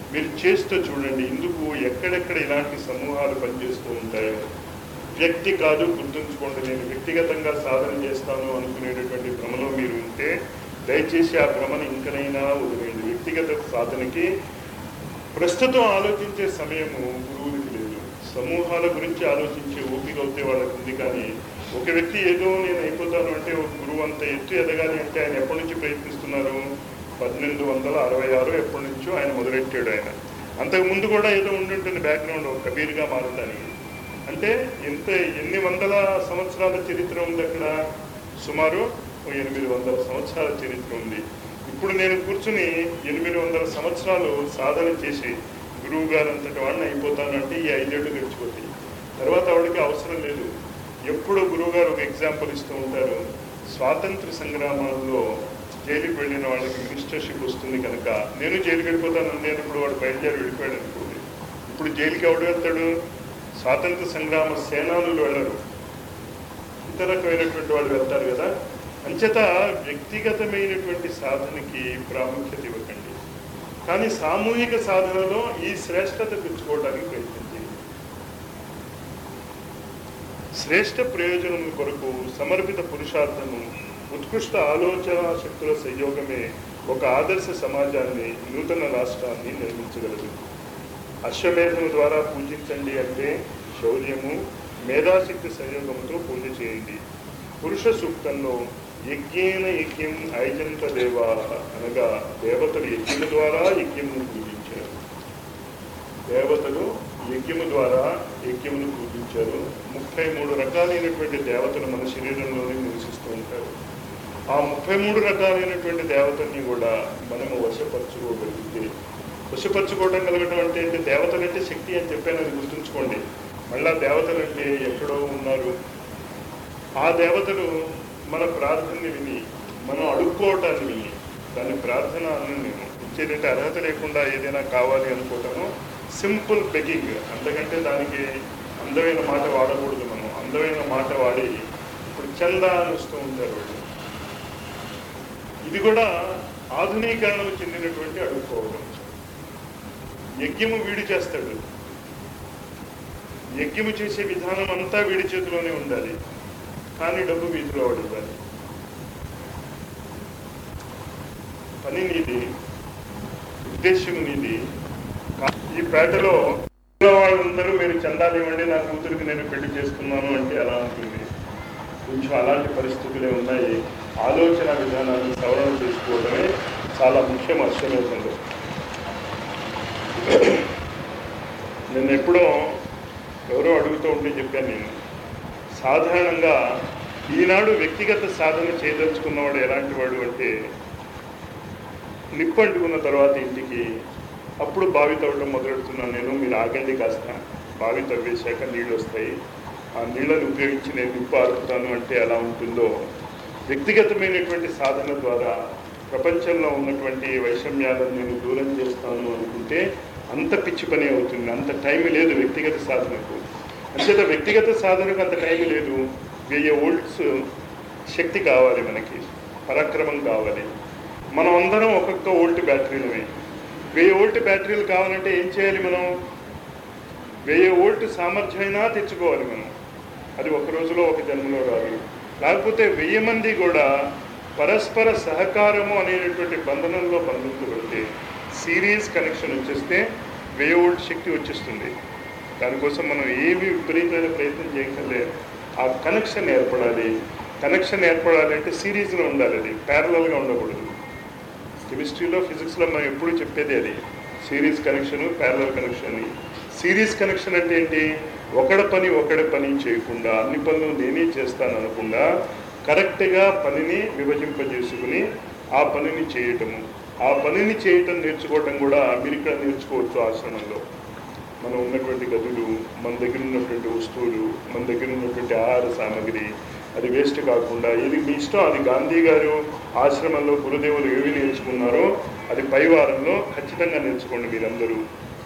మీరు చేస్తూ చూడండి ఇందుకు ఎక్కడెక్కడ ఇలాంటి సమూహాలు పనిచేస్తూ ఉంటాయో వ్యక్తి కాదు గుర్తుంచుకోండి నేను వ్యక్తిగతంగా సాధన చేస్తాను అనుకునేటటువంటి భ్రమలో మీరు ఉంటే దయచేసి ఆ భ్రమను ఇంకనైనా వదిలేయండి వ్యక్తిగత సాధనకి ప్రస్తుతం ఆలోచించే సమయము గురువులకి లేదు సమూహాల గురించి ఆలోచించే ఓపిక అవుతే వాళ్ళకి ఉంది కానీ ఒక వ్యక్తి ఏదో నేను అయిపోతాను అంటే ఒక గురువు అంత ఎత్తు ఎదగాలి అంటే ఆయన ఎప్పటి నుంచి ప్రయత్నిస్తున్నారు పన్నెండు వందల అరవై ఆరు ఎప్పటి నుంచో ఆయన మొదలెట్టాడు ఆయన అంతకు ముందు కూడా ఏదో ఉండుంటుంది బ్యాక్గ్రౌండ్ ఒక కబీర్గా మారడానికి అంటే ఎంత ఎన్ని వందల సంవత్సరాల చరిత్ర ఉంది అక్కడ సుమారు ఓ ఎనిమిది వందల సంవత్సరాల చరిత్ర ఉంది ఇప్పుడు నేను కూర్చుని ఎనిమిది వందల సంవత్సరాలు సాధన చేసి గురువు గారు అంతటి వాడిని అయిపోతానంటే ఈ ఐదేళ్లు గడిచిపోతాయి తర్వాత ఆవిడకి అవసరం లేదు ఎప్పుడు గురువు గారు ఒక ఎగ్జాంపుల్ ఇస్తూ ఉంటారు స్వాతంత్ర సంగ్రామాల్లో జైలుకి వెళ్ళిన వాళ్ళకి మినిస్టర్షిప్ వస్తుంది కనుక నేను జైలుకి వెళ్ళిపోతాను నేను ఇప్పుడు వాడు బయలుదేరి వెళ్ళిపోయాడు అనుకోండి ఇప్పుడు జైలుకి ఎవడు వెళ్తాడు స్వాతంత్ర సంగ్రామ సేనానులు వెళ్ళరు ఇతర రకమైనటువంటి వాళ్ళు వెళ్తారు కదా అంచేత వ్యక్తిగతమైనటువంటి సాధనకి ప్రాముఖ్యత ఇవ్వకండి కానీ సామూహిక సాధనలో ఈ శ్రేష్టత తెచ్చుకోవడానికి ప్రయత్నించండి శ్రేష్ట ప్రయోజనం కొరకు సమర్పిత పురుషార్థము ఉత్కృష్ట ఆలోచన శక్తుల సంయోగమే ఒక ఆదర్శ సమాజాన్ని నూతన రాష్ట్రాన్ని నిర్మించగలదు అశ్వమేధము ద్వారా పూజించండి అంటే శౌర్యము మేధాశక్తి సంయోగంతో పూజ చేయండి పురుష సూక్తంలో యజ్ఞేన యజ్ఞం ఐజంత దేవా అనగా దేవతలు యజ్ఞము ద్వారా యజ్ఞమును పూజించారు దేవతలు యజ్ఞము ద్వారా యజ్ఞమును పూజించారు ముప్పై మూడు రకాలైనటువంటి దేవతలు మన శరీరంలోనే నివసిస్తూ ఉంటారు ఆ ముప్పై మూడు రకాలైనటువంటి దేవతల్ని కూడా మనము వశపరచుకోగలిగితే వశపరచుకోవడం కలగడం అంటే ఏంటి? దేవతలు అంటే శక్తి అని చెప్పాను అది గుర్తుంచుకోండి మళ్ళా దేవతలు అంటే ఎక్కడో ఉన్నారు ఆ దేవతలు మన ప్రార్థనని విని మనం అడుక్కోవటాన్ని విని దాన్ని ప్రార్థన అని నేను ఇచ్చేటంటే అర్హత లేకుండా ఏదైనా కావాలి అనుకోవటము సింపుల్ బెగింగ్ అంతకంటే దానికి అందమైన మాట వాడకూడదు మనం అందమైన మాట వాడి ఇప్పుడు చందా అని వస్తూ ఉంటారు వాళ్ళు ఇది కూడా ఆధునీకరణకు చెందినటువంటి అడుక్కోవడం యజ్ఞము వీడి చేస్తాడు యజ్ఞము చేసే విధానం అంతా వీడి చేతిలోనే ఉండాలి కానీ డబ్బు వీధిలో వాడు ఇవ్వాలి పని నీది ఉద్దేశం నీది కా- ఈ పేటలో వాళ్ళందరూ మీరు చందాలు ఇవ్వండి నా కూతురికి నేను పెళ్లి చేసుకున్నాను అంటే ఎలా ఉంటుంది కొంచెం అలాంటి పరిస్థితులే ఉన్నాయి ఆలోచన విధానాన్ని సవరణ చేసుకోవడమే చాలా ముఖ్యం అశ్వమేధంలో నిన్న ఎప్పుడో ఎవరో అడుగుతూ ఉంటే చెప్పాను నేను సాధారణంగా ఈనాడు వ్యక్తిగత సాధన చేయదలుచుకున్నవాడు ఎలాంటి వాడు అంటే నిప్పు అంటుకున్న తర్వాత ఇంటికి అప్పుడు బావి తవ్వడం మొదలెడుతున్నాను నేను మీరు ఆగండి కాస్త బావి తవ్వేశాక నీళ్ళు వస్తాయి ఆ నీళ్ళని ఉపయోగించి నేను నిప్పు ఆరుపుతాను అంటే ఎలా ఉంటుందో వ్యక్తిగతమైనటువంటి సాధన ద్వారా ప్రపంచంలో ఉన్నటువంటి వైషమ్యాలను నేను దూరం చేస్తాను అనుకుంటే అంత పిచ్చి పని అవుతుంది అంత టైం లేదు వ్యక్తిగత సాధనకు అంచేత వ్యక్తిగత సాధనకు అంత టైం లేదు వెయ్యి వోల్ట్స్ శక్తి కావాలి మనకి పరాక్రమం కావాలి మనం అందరం ఒక్కొక్క వోల్ట్ బ్యాటరీలమే వెయ్యి వోల్ట్ బ్యాటరీలు కావాలంటే ఏం చేయాలి మనం వెయ్యి వోల్ట్ సామర్థ్యమైనా తెచ్చుకోవాలి మనం అది ఒక రోజులో ఒక జన్మలో రాదు లేకపోతే వెయ్యి మంది కూడా పరస్పర సహకారము అనేటటువంటి బంధనంలో బంధించబడితే సిరీస్ కనెక్షన్ వచ్చేస్తే వెయ్యి వోల్ట్ శక్తి వచ్చేస్తుంది దానికోసం మనం ఏమి విపరీతమైన ప్రయత్నం చేయగలే ఆ కనెక్షన్ ఏర్పడాలి కనెక్షన్ ఏర్పడాలి అంటే సిరీస్లో ఉండాలి అది ప్యారలల్గా ఉండకూడదు కెమిస్ట్రీలో ఫిజిక్స్లో మనం ఎప్పుడు చెప్పేది అది సిరీస్ కనెక్షన్ ప్యారలల్ కనెక్షన్ అని సిరీస్ కనెక్షన్ అంటే ఏంటి ఒకడ పని ఒకడి పని చేయకుండా అన్ని పనులు నేనే చేస్తాను అనకుండా కరెక్ట్గా పనిని విభజింపజేసుకుని ఆ పనిని చేయటము ఆ పనిని చేయటం నేర్చుకోవటం కూడా మీరు ఇక్కడ నేర్చుకోవచ్చు ఆశ్రమంలో మనం ఉన్నటువంటి గదులు మన దగ్గర ఉన్నటువంటి వస్తువులు మన దగ్గర ఉన్నటువంటి ఆహార సామాగ్రి అది వేస్ట్ కాకుండా ఇది మీ ఇష్టం అది గాంధీ గారు ఆశ్రమంలో గురుదేవులు ఏవి నేర్చుకున్నారో అది పై వారంలో ఖచ్చితంగా నేర్చుకోండి మీరందరూ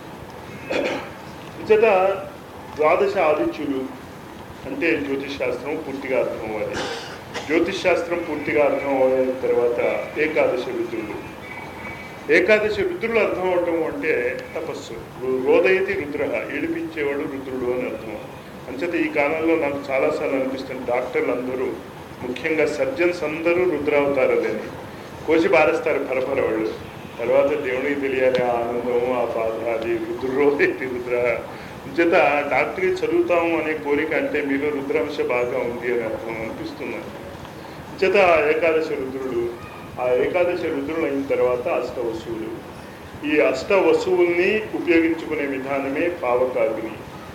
ఇచ్చట ద్వాదశ ఆదిత్యులు అంటే జ్యోతిష్ శాస్త్రం పూర్తిగా అర్థం అవ్వాలి జ్యోతిష్ శాస్త్రం పూర్తిగా అర్థం అయిన తర్వాత ఏకాదశ రుద్రులు ఏకాదశి రుద్రులు అర్థం అవటం అంటే తపస్సు రు- రోదయతి రుద్ర ఏడిపించేవాడు రుద్రుడు అని అర్థం అంచేత ఈ కాలంలో నాకు చాలాసార్లు అనిపిస్తుంది డాక్టర్లు అందరూ ముఖ్యంగా సర్జన్స్ అందరూ రుద్రావతారాలని కోసి బారేస్తారు పరపర వాళ్ళు తర్వాత దేవుడికి తెలియాలి ఆ ఆనందం ఆ బాధ అది రుద్రోదయతి రుద్ర అంచేత డాక్టరీ చదువుతాము అనే కోరిక అంటే మీలో రుద్రాంశ బాగా ఉంది అని అర్థం అనిపిస్తున్నది చేత ఏకాదశి రుద్రుడు ఆ ఏకాదశి రుద్రులు అయిన తర్వాత అష్ట వస్తువులు ఈ అష్ట వస్తువుల్ని ఉపయోగించుకునే విధానమే పావకాగ్ని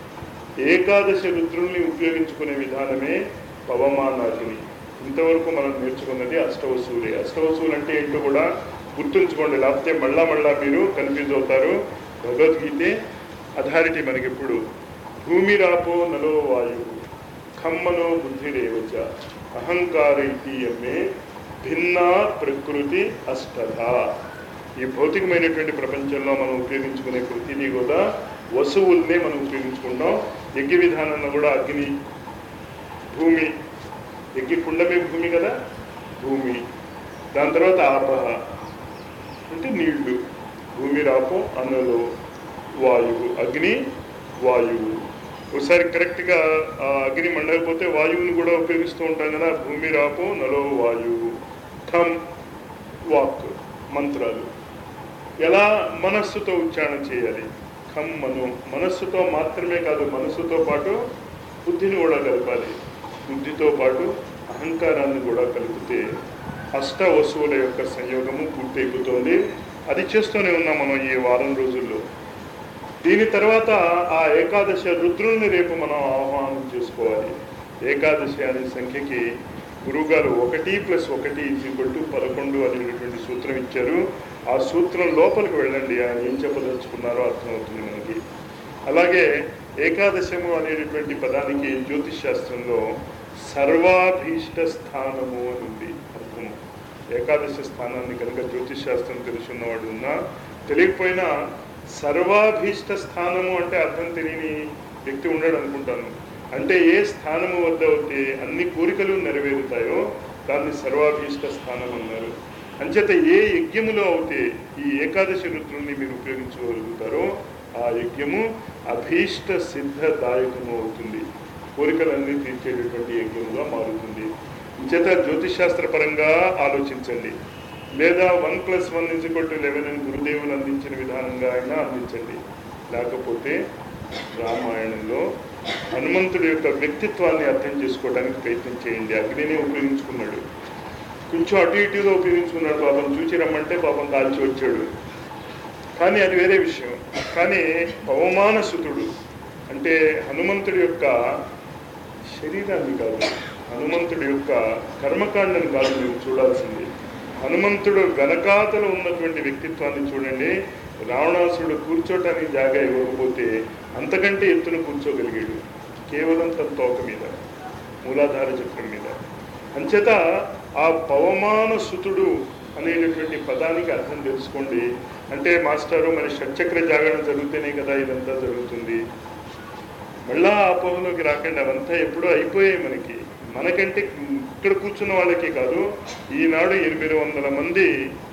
ఏకాదశి రుద్రుల్ని ఉపయోగించుకునే విధానమే పవమానాగ్ని ఇంతవరకు మనం నేర్చుకున్నది అష్ట వస్తువులే అష్ట వస్తువులు అంటే ఏంటో కూడా గుర్తుంచుకోండి లేకపోతే మళ్ళా మళ్ళా మీరు కన్ఫ్యూజ్ అవుతారు భగవద్గీతే అథారిటీ మనకిప్పుడు భూమి రాపో నలో వాయువు ఖమ్మనో బుద్ధిరేవచ అహంకారైతీయమే భిన్నా ప్రకృతి అష్టధ ఈ భౌతికమైనటువంటి ప్రపంచంలో మనం ఉపయోగించుకునే ప్రతిదీ కూడా వసువుల్నే మనం ఉపయోగించుకుంటాం యజ్ఞ విధానంలో కూడా అగ్ని భూమి యజ్ఞ కుండమే భూమి కదా భూమి దాని తర్వాత ఆపహ అంటే నీళ్లు భూమి రాపం అన్నలో వాయువు అగ్ని వాయువు ఒకసారి కరెక్ట్గా ఆ అగ్ని మండకపోతే వాయువుని కూడా ఉపయోగిస్తూ ఉంటాం కదా భూమి రాపం నలో వాయువు థమ్ వాక్ మంత్రాలు ఎలా మనస్సుతో ఉచ్చారణ చేయాలి ఖమ్ మను మనస్సుతో మాత్రమే కాదు మనస్సుతో పాటు బుద్ధిని కూడా కలపాలి బుద్ధితో పాటు అహంకారాన్ని కూడా కలిపితే అష్ట వస్తువుల యొక్క సంయోగము పూర్తయిపోతుంది అది చేస్తూనే ఉన్నాం మనం ఈ వారం రోజుల్లో దీని తర్వాత ఆ ఏకాదశి రుద్రుల్ని రేపు మనం ఆహ్వానం చేసుకోవాలి ఏకాదశి అనే సంఖ్యకి గురువుగారు ఒకటి ప్లస్ ఒకటి ఈక్వల్ టు పదకొండు అనేటటువంటి సూత్రం ఇచ్చారు ఆ సూత్రం లోపలికి వెళ్ళండి ఆయన ఏం చెప్పదలుచుకున్నారో అర్థమవుతుంది మనకి అలాగే ఏకాదశము అనేటటువంటి పదానికి జ్యోతిష్ శాస్త్రంలో సర్వాభీష్ట స్థానము అని ఉంది అర్థము ఏకాదశి స్థానాన్ని కనుక జ్యోతిష్ శాస్త్రం తెలుసున్నవాడు ఉన్నా తెలియకపోయినా సర్వాభీష్ట స్థానము అంటే అర్థం తెలియని వ్యక్తి ఉండడు అనుకుంటాను అంటే ఏ స్థానము వద్ద అయితే అన్ని కోరికలు నెరవేరుతాయో దాన్ని సర్వాభీష్ట స్థానం అన్నారు అంచేత ఏ యజ్ఞములో అయితే ఈ ఏకాదశి రుద్రుల్ని మీరు ఉపయోగించగలుగుతారో ఆ యజ్ఞము అభీష్ట సిద్ధదాయకము అవుతుంది కోరికలన్నీ తీర్చేటటువంటి యజ్ఞముగా మారుతుంది అంచేత జ్యోతిష్ శాస్త్ర పరంగా ఆలోచించండి లేదా one plus one is equal to eleven అని గురుదేవులు అందించిన విధానంగా అయినా అందించండి లేకపోతే రామాయణంలో హనుమంతుడి యొక్క వ్యక్తిత్వాన్ని అర్థం చేసుకోవడానికి ప్రయత్నం చేయండి అగ్నిని ఉపయోగించుకున్నాడు కొంచెం అటు ఇటుగా ఉపయోగించుకున్నాడు పాపం చూచి రమ్మంటే పాపం కాల్చి వచ్చాడు కానీ అది వేరే విషయం కానీ పవమాన సుతుడు అంటే హనుమంతుడి యొక్క శరీరాన్ని కాదు హనుమంతుడి యొక్క కర్మకాండని కాదు మీరు చూడాల్సింది హనుమంతుడు వెనకాతలు ఉన్నటువంటి వ్యక్తిత్వాన్ని చూడండి రావణాసుడు కూర్చోటానికి జాగా ఇవ్వకపోతే అంతకంటే ఎత్తున కూర్చోగలిగాడు కేవలం తన తోక మీద మూలాధార చక్రం మీద అంచేత ఆ పవమాన సుతుడు అనేటటువంటి పదానికి అర్థం తెలుసుకోండి అంటే మాస్టారు మరి షట్చక్ర జాగరణ జరుగుతూనే కదా ఇదంతా జరుగుతుంది మళ్ళా ఆ పొలంలోకి రాకండి అవంతా ఎప్పుడో అయిపోయాయి మనకి మనకంటే ఇక్కడ కూర్చున్న వాళ్ళకి కాదు ఈనాడు ఎనిమిది వందల మంది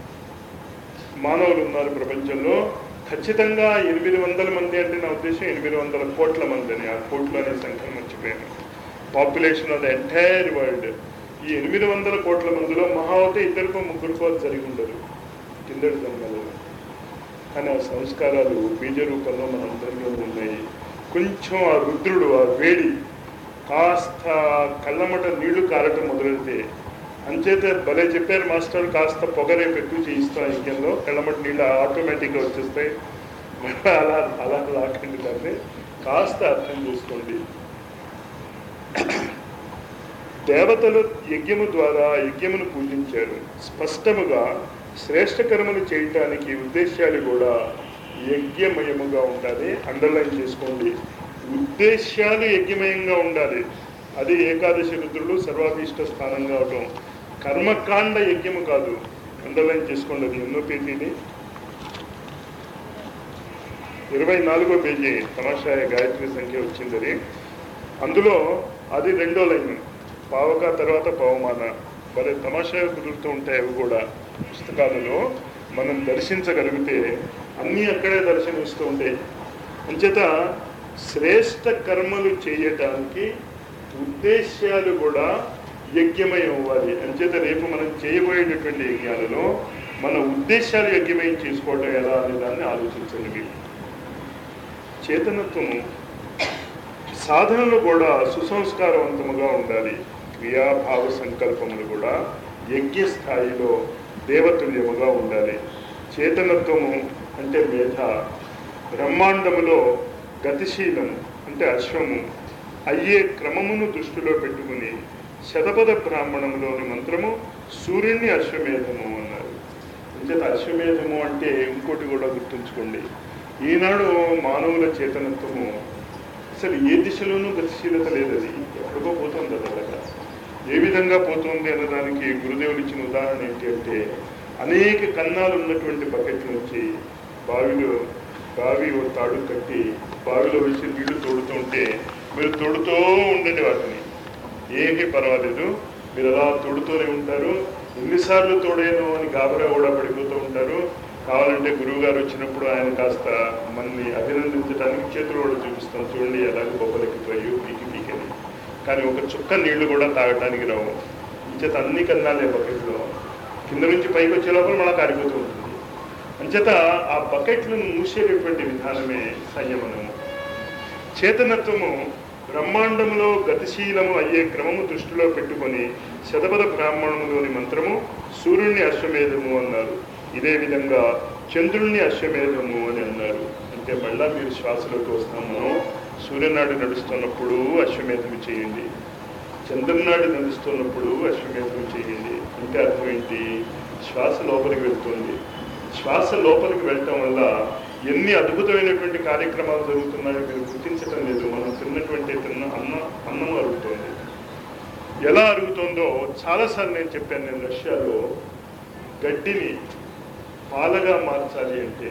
మానవులు ఉన్నారు ప్రపంచంలో ఖచ్చితంగా ఎనిమిది వందల మంది అంటే నా ఉద్దేశం ఎనిమిది వందల కోట్ల మంది అని ఆ కోట్లు అనే సంఖ్యను మర్చిపోయాను population of the entire world ఈ ఎనిమిది వందల కోట్ల మందిలో మహావతి ఇద్దరికో ముగ్గురికో అది జరిగి ఉండదు కిందటి జన్మలో కానీ ఆ సంస్కారాలు బీజ రూపంలో మనందరిలో ఉన్నాయి కొంచెం ఆ రుద్రుడు ఆ వేడి కాస్త కళ్ళమట నీళ్లు కారటం మొదలెడితే అంచేత భలే చెప్పారు మాస్టర్ కాస్త పొగ రేపు ఎక్కువ చేయిస్తాం ఇంకెంలో కళ్ళమట నీళ్ళు ఆటోమేటిక్గా వచ్చేస్తాయి మళ్ళీ అలా అలా లాకండి దాన్ని కాస్త అర్థం చేసుకోండి దేవతలు యజ్ఞము ద్వారా యజ్ఞమును పూజించారు స్పష్టముగా శ్రేష్ఠ కర్మలు చేయటానికి ఉద్దేశాలు కూడా యజ్ఞమయముగా ఉండాలి అండర్లైన్ చేసుకోండి ఉద్దేశాలు యజ్ఞమయంగా ఉండాలి అది ఏకాదశి రుద్రులు సర్వాభీష్ట స్థానంగా అవటం కర్మకాండ యజ్ఞము కాదు అండర్లైన్ చేసుకోండి అది ఎన్నో పేజీని ఇరవై నాలుగో పేజీ తమాషాయ గాయత్రి సంఖ్య వచ్చింది అది అందులో అది రెండో లైన్ పావక తర్వాత పవమాన భలే తమాషా కుదురుతూ ఉంటాయి అవి కూడా పుస్తకాలలో మనం దర్శించగలిగితే అన్నీ అక్కడే దర్శనమిస్తూ ఉంటాయి అంచేత శ్రేష్ట కర్మలు చేయటానికి ఉద్దేశ్యాలు కూడా యజ్ఞమై అవ్వాలి అంచేత రేపు మనం చేయబోయేటటువంటి యజ్ఞాలలో మన ఉద్దేశాలు యజ్ఞమయం చేసుకోవడం ఎలా అనే దాన్ని ఆలోచించండి మీరు చేతనత్వము సాధనలు కూడా సుసంస్కారవంతముగా ఉండాలి క్రియాభావ సంకల్పములు కూడా యజ్ఞ స్థాయిలో దేవతుల్యముగా ఉండాలి చేతనత్వము అంటే మేధ బ్రహ్మాండములో గతిశీలం అంటే అశ్వము అయ్యే క్రమమును దృష్టిలో పెట్టుకుని శతపథ బ్రాహ్మణంలోని మంత్రము సూర్యుని అశ్వమేధము అన్నారు అంచేత అశ్వమేధము అంటే ఇంకోటి కూడా గుర్తుంచుకోండి ఈనాడు మానవుల చేతనత్వము అసలు ఏ దిశలోనూ గతిశీలత లేదు అది ఎక్కడికో పోతుంది అది అలాగా ఏ విధంగా పోతుంది అన్నదానికి గురుదేవులు ఇచ్చిన ఉదాహరణ ఏంటి అంటే అనేక కన్నాలు ఉన్నటువంటి బకెట్ నుంచి బావిలో బావి ఓ తాడు కట్టి బావిలో వేసి నీళ్లు తోడుతుంటే మీరు తోడుతూ ఉండండి వాటిని ఏమీ పర్వాలేదు మీరు అలా తోడుతూనే ఉంటారు ఎన్నిసార్లు తోడేను అని గాబరా కూడా పడిపోతూ ఉంటారు కావాలంటే గురువు గారు వచ్చినప్పుడు ఆయన కాస్త మనల్ని అభినందించడానికి చేతులు కూడా చూపిస్తాం చూడండి ఎలాగ బొబ్బలెక్కిపోయి పీకి పీకని కానీ ఒక చుక్క నీళ్లు కూడా తాగటానికి రావు ఇంచేత అన్ని కన్నాలే బకెట్లో కింద నుంచి పైకి వచ్చే లోపల మనకు కారిపోతూ ఉంటుంది అంచేత ఆ బకెట్లను మూసేటటువంటి విధానమే సంయమనము చేతనత్వము బ్రహ్మాండములో గతిశీలము అయ్యే క్రమము దృష్టిలో పెట్టుకొని శతపథ బ్రాహ్మణములోని మంత్రము సూర్యుని అశ్వమేధము అన్నారు ఇదే విధంగా చంద్రుణ్ణి అశ్వమేధము అని అన్నారు అంటే మళ్ళా మీరు శ్వాసలోకి వస్తాం మనం సూర్యనాడు నడుస్తున్నప్పుడు అశ్వమేధము చేయండి చంద్రనాడు నడుస్తున్నప్పుడు అశ్వమేధం చేయండి అంటే అర్థం ఏంటి శ్వాస లోపలికి వెళ్తుంది శ్వాస లోపలికి వెళ్ళటం వల్ల ఎన్ని అద్భుతమైనటువంటి కార్యక్రమాలు జరుగుతున్నాయో మీరు గుర్తించడం లేదు మనం తిన్నటువంటి తిన్న అన్న అన్నం అరుగుతోంది ఎలా అరుగుతుందో చాలాసార్లు నేను చెప్పాను నేను రష్యాలో గడ్డిని పాలగా మార్చాలి అంటే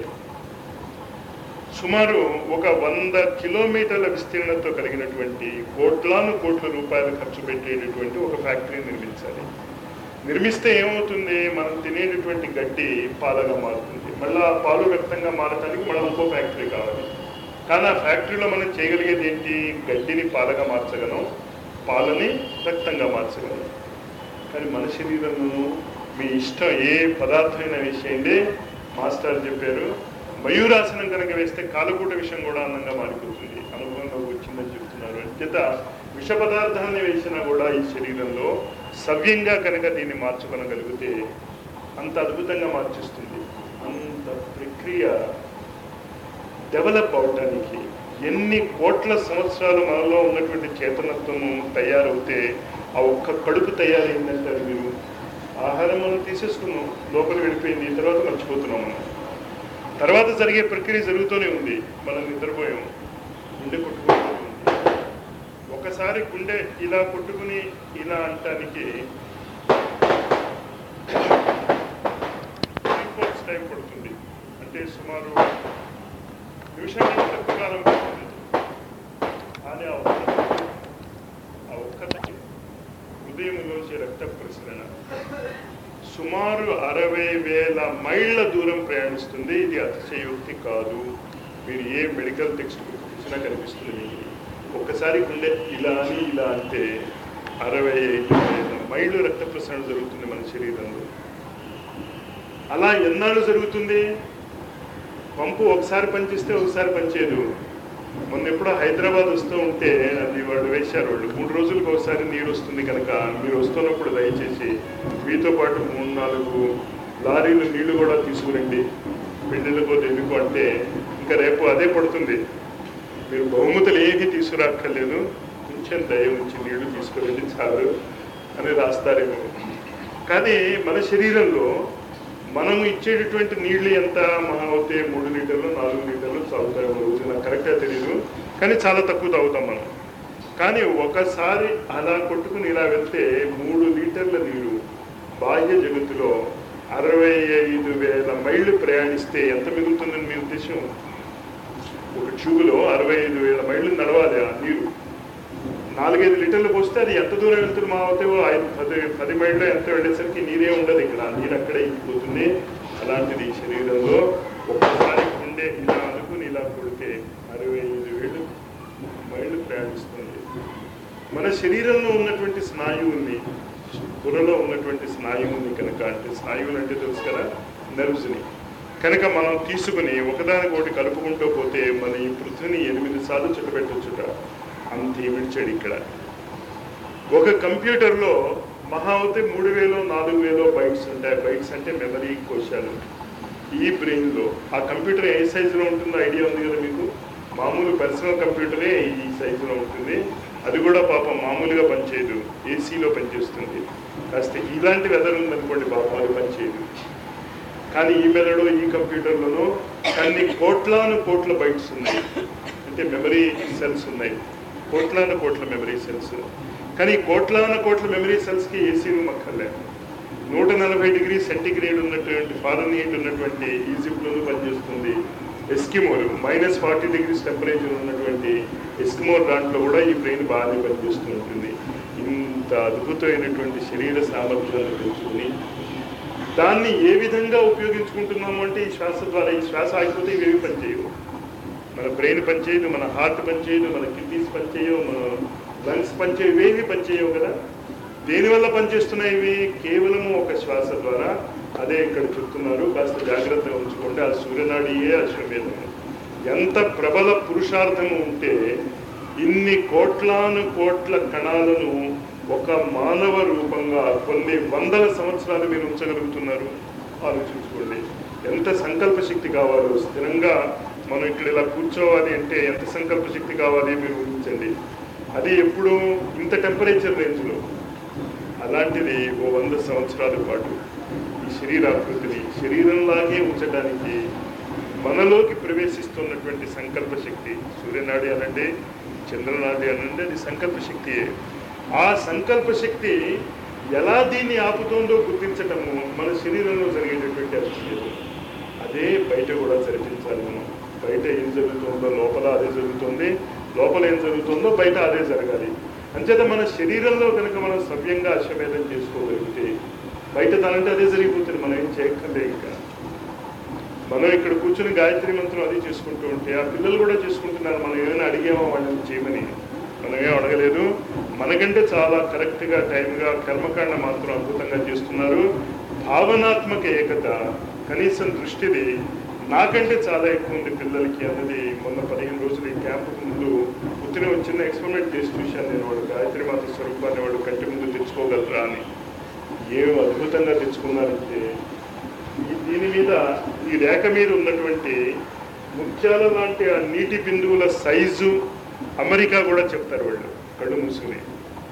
సుమారు ఒక వంద కిలోమీటర్ల విస్తీర్ణంతో కలిగినటువంటి కోట్లాను కోట్ల రూపాయలు ఖర్చు పెట్టేటటువంటి ఒక ఫ్యాక్టరీ నిర్మించాలి నిర్మిస్తే ఏమవుతుంది మనం తినేటటువంటి గడ్డి పాలగా మారుతుంది మళ్ళీ ఆ పాలు రక్తంగా మారటానికి మనం ఇంకో ఫ్యాక్టరీ కావాలి కానీ ఆ ఫ్యాక్టరీలో మనం చేయగలిగేది ఏంటి గడ్డిని పాలగా మార్చగలం పాలని రక్తంగా మార్చగలం కానీ మన శరీరంలోనూ మీ ఇష్టం ఏ పదార్థమైన విషయండి మాస్టర్ చెప్పారు మయూరాసనం కనుక వేస్తే కాలకూట విషయం కూడా అందంగా మారిపోతుంది అనుభవంలో వచ్చిందని చెప్తున్నారు అంచేత విష పదార్థాన్ని వేసినా కూడా ఈ శరీరంలో సవ్యంగా కనుక దీన్ని మార్చుకొనగలిగితే అంత అద్భుతంగా మార్చేస్తుంది అంత ప్రక్రియ డెవలప్ అవటానికి ఎన్ని కోట్ల సంవత్సరాలు మనలో ఉన్నటువంటి చేతనత్వము తయారవుతే ఆ ఒక్క కడుపు తయారైందంటారు మీరు ఆహారం మనం తీసేసుకున్నాం లోపల వెళ్ళిపోయింది తర్వాత మర్చిపోతున్నాం మనం తర్వాత జరిగే ప్రక్రియ జరుగుతూనే ఉంది మనం నిద్రపోయాం గుండె కొట్టుకుంటూనే ఉంది ఒకసారి గుండె ఇలా కొట్టుకుని ఇలా అంటానికి రిపోర్ట్స్ టైం పడుతుంది అంటే సుమారు నిమిషం కంటే తక్కువ కాలం పడుతుంది కానీ ఆ ఒక్క ఆ ఒక్కటి హృదయంలోంచి రక్త ప్రసరణ సుమారు అరవై వేల మైళ్ళ దూరం ప్రయాణిస్తుంది ఇది అతిశయోక్తి కాదు మీరు ఏ మెడికల్ టెక్స్ట్ బుక్ చూసినా కనిపిస్తుంది మీకు ఒక్కసారి గుండె ఇలా అని ఇలా అంటే అరవై ఐదు వేల మైళ్ళు రక్త ప్రసరణ జరుగుతుంది మన శరీరంలో అలా ఎన్నాళ్ళు జరుగుతుంది పంపు ఒకసారి పనిచేస్తే ఒకసారి పనిచేయదు మొన్న ఎప్పుడో హైదరాబాద్ వస్తూ ఉంటే అది వాళ్ళు వేశారు వాళ్ళు మూడు రోజులకు ఒకసారి నీరు వస్తుంది కనుక మీరు వస్తున్నప్పుడు దయచేసి మీతో పాటు మూడు నాలుగు లారీలు నీళ్లు కూడా తీసుకురండి పెళ్ళిళ్ళకో ఎందుకు అంటే ఇంకా రేపు అదే పడుతుంది మీరు బహుమతులు ఏమీ తీసుకురాక్కర్లేదు కొంచెం దయ ఉంచి నీళ్లు తీసుకురండి చాలు అని రాస్తారేమో కానీ మన శరీరంలో మనం ఇచ్చేటటువంటి నీళ్లు ఎంత మహా అవుతే మూడు లీటర్లు నాలుగు లీటర్లు తాగుతాం రోజు నాకు కరెక్ట్గా తెలియదు కానీ చాలా తక్కువ తాగుతాం మనం కానీ ఒకసారి అలా కొట్టుకుని ఇలా వెళ్తే మూడు లీటర్ల నీరు బాహ్య జగత్తులో అరవై ఐదు వేల మైళ్ళు ప్రయాణిస్తే ఎంత మిగులుతుందని మీ ఉద్దేశం ఒక ట్యూబ్లో అరవై ఐదు వేల మైళ్ళు నడవాలి ఆ నీరు నాలుగైదు లీటర్లు పోస్తే అది ఎంత దూరం వెళ్తుంది మా అవుతే ఓ ఐదు పది పది మైళ్ళు ఎంత వెళ్ళేసరికి నీరే ఉండదు ఇక్కడ ఆ నీరు అక్కడే ఇంకిపోతుంది అలాంటిది ఈ శరీరంలో ఒక్కసారి గుండె ఇలా అనుకుని ఇలా కొడితే అరవై ఐదు వేలు మైళ్ళు ప్రయాణిస్తుంది మన శరీరంలో ఉన్నటువంటి స్నాయువుల్ని బుర్రలో ఉన్నటువంటి స్నాయువుని కనుక అంటే స్నాయువులు అంటే తెలుసు కదా నర్వ్స్ని కనుక మనం తీసుకుని ఒకదానికొకటి కలుపుకుంటూ పోతే మన ఈ పృథ్వీని ఎనిమిది సార్లు చుట్టబెట్టొచ్చుట అంత ఏమిడ్చాడు ఇక్కడ ఒక కంప్యూటర్లో మహా అవుతే మూడు వేలు నాలుగు వేలు బైట్స్ ఉంటాయి బైట్స్ అంటే మెమరీ కోశాలు ఈ బ్రెయిన్లో ఆ కంప్యూటర్ ఏ సైజులో ఉంటుందో ఐడియా ఉంది కదా మీకు మామూలు పర్సనల్ కంప్యూటరే ఈ సైజులో ఉంటుంది అది కూడా పాపం మామూలుగా పనిచేయదు ఏసీలో పనిచేస్తుంది కాస్త ఇలాంటి వెదర్ ఉందనుకోండి పాపం అది పనిచేయదు కానీ ఈ మెదడు ఈ కంప్యూటర్లోనూ కొన్ని కోట్లాను కోట్ల బైట్స్ ఉన్నాయి అంటే మెమరీ సెల్స్ ఉన్నాయి కోట్లాను కోట్ల మెమరీ సెల్స్ కానీ ఈ కోట్లాను కోట్ల మెమరీ సెల్స్కి ఏసీ రూమ్ అక్కర్లేదు నూట నలభై డిగ్రీ సెంటిగ్రేడ్ ఉన్నటువంటి ఫారెన్ హీట్ ఉన్నటువంటి ఈజిప్ట్లోనూ పనిచేస్తుంది ఎస్కిమోలు మైనస్ ఫార్టీ డిగ్రీస్ టెంపరేచర్ ఉన్నటువంటి ఎస్కిమోల్ దాంట్లో కూడా ఈ బ్రెయిన్ బాగానే పనిచేస్తూ ఉంటుంది ఇంత అద్భుతమైనటువంటి శరీర సామర్థ్యాన్ని పెంచుకుని దాన్ని ఏ విధంగా ఉపయోగించుకుంటున్నాము అంటే ఈ శ్వాస ద్వారా ఈ శ్వాస ఆగిపోతే ఇవేవి పనిచేయవు మన బ్రెయిన్ పనిచేయదు మన హార్ట్ పనిచేయదు మన కిడ్నీస్ పనిచేయవు మన లంగ్స్ పనిచేయవు ఇవేవి పనిచేయవు కదా దేనివల్ల పనిచేస్తున్నాయి ఇవి కేవలము ఒక శ్వాస ద్వారా అదే ఇక్కడ చెప్తున్నారు కాస్త జాగ్రత్తగా ఉంచుకోండి ఆ సూర్యనాడియే అశ్వమేధము ఎంత ప్రబల పురుషార్థము ఉంటే ఇన్ని కోట్లాను కోట్ల కణాలను ఒక మానవ రూపంగా కొన్ని వందల సంవత్సరాలు మీరు ఉంచగలుగుతున్నారు ఆలోచించుకోండి ఎంత సంకల్ప శక్తి కావాలో స్థిరంగా మనం ఇక్కడ ఇలా కూర్చోవాలి అంటే ఎంత సంకల్ప శక్తి కావాలి మీరు ఊహించండి అది ఎప్పుడు ఇంత టెంపరేచర్ రేంజ్లో అలాంటిది ఓ వంద సంవత్సరాల పాటు ఈ శరీరాకృతిని శరీరంలాగే ఉంచడానికి మనలోకి ప్రవేశిస్తున్నటువంటి సంకల్ప శక్తి సూర్యనాడి అనండి చంద్రనాడి అనండి అది సంకల్ప శక్తియే ఆ సంకల్ప శక్తి ఎలా దీన్ని ఆపుతోందో గుర్తించటము మన శరీరంలో జరిగేటటువంటి అభిషేకం అదే బయట కూడా జరిపించాలి మనం బయట ఏం జరుగుతుందో లోపల అదే జరుగుతుంది లోపల ఏం జరుగుతుందో బయట అదే జరగాలి అంచేత మన శరీరంలో కనుక మనం సవ్యంగా అశ్వమేధం చేసుకోగలిగితే బయట దానంటే అదే జరిగిపోతుంది మనం ఏం చేయక్కర్లే ఇంకా మనం ఇక్కడ కూర్చుని గాయత్రి మంత్రం అది చేసుకుంటూ ఉంటే ఆ పిల్లలు కూడా చేసుకుంటున్నారు మనం ఏమైనా అడిగామో వాళ్ళని చేయమని మనం ఏం అడగలేదు మనకంటే చాలా కరెక్ట్గా టైంగా కర్మకాండ మాత్రం అద్భుతంగా చేస్తున్నారు భావనాత్మక ఏకత కనీసం దృష్టిది నాకంటే చాలా ఎక్కువ ఉంది పిల్లలకి అన్నది మొన్న పదిహేను రోజులు ఈ క్యాంపుకు ముందు పుట్టిన ఒక చిన్న ఎక్స్పెరిమెంట్ చేసి చూశాను నేను వాడు గాయత్రి మాత స్వరూపాన్ని వాడు కంటి ముందు తెచ్చుకోగలరా అని ఏం అద్భుతంగా తెచ్చుకున్నారంటే ఈ దీని మీద ఈ రేఖ మీద ఉన్నటువంటి ముత్యాల లాంటి ఆ నీటి బిందువుల సైజు అమెరికా కూడా చెప్తారు వాళ్ళు కళ్ళు మూసుకుని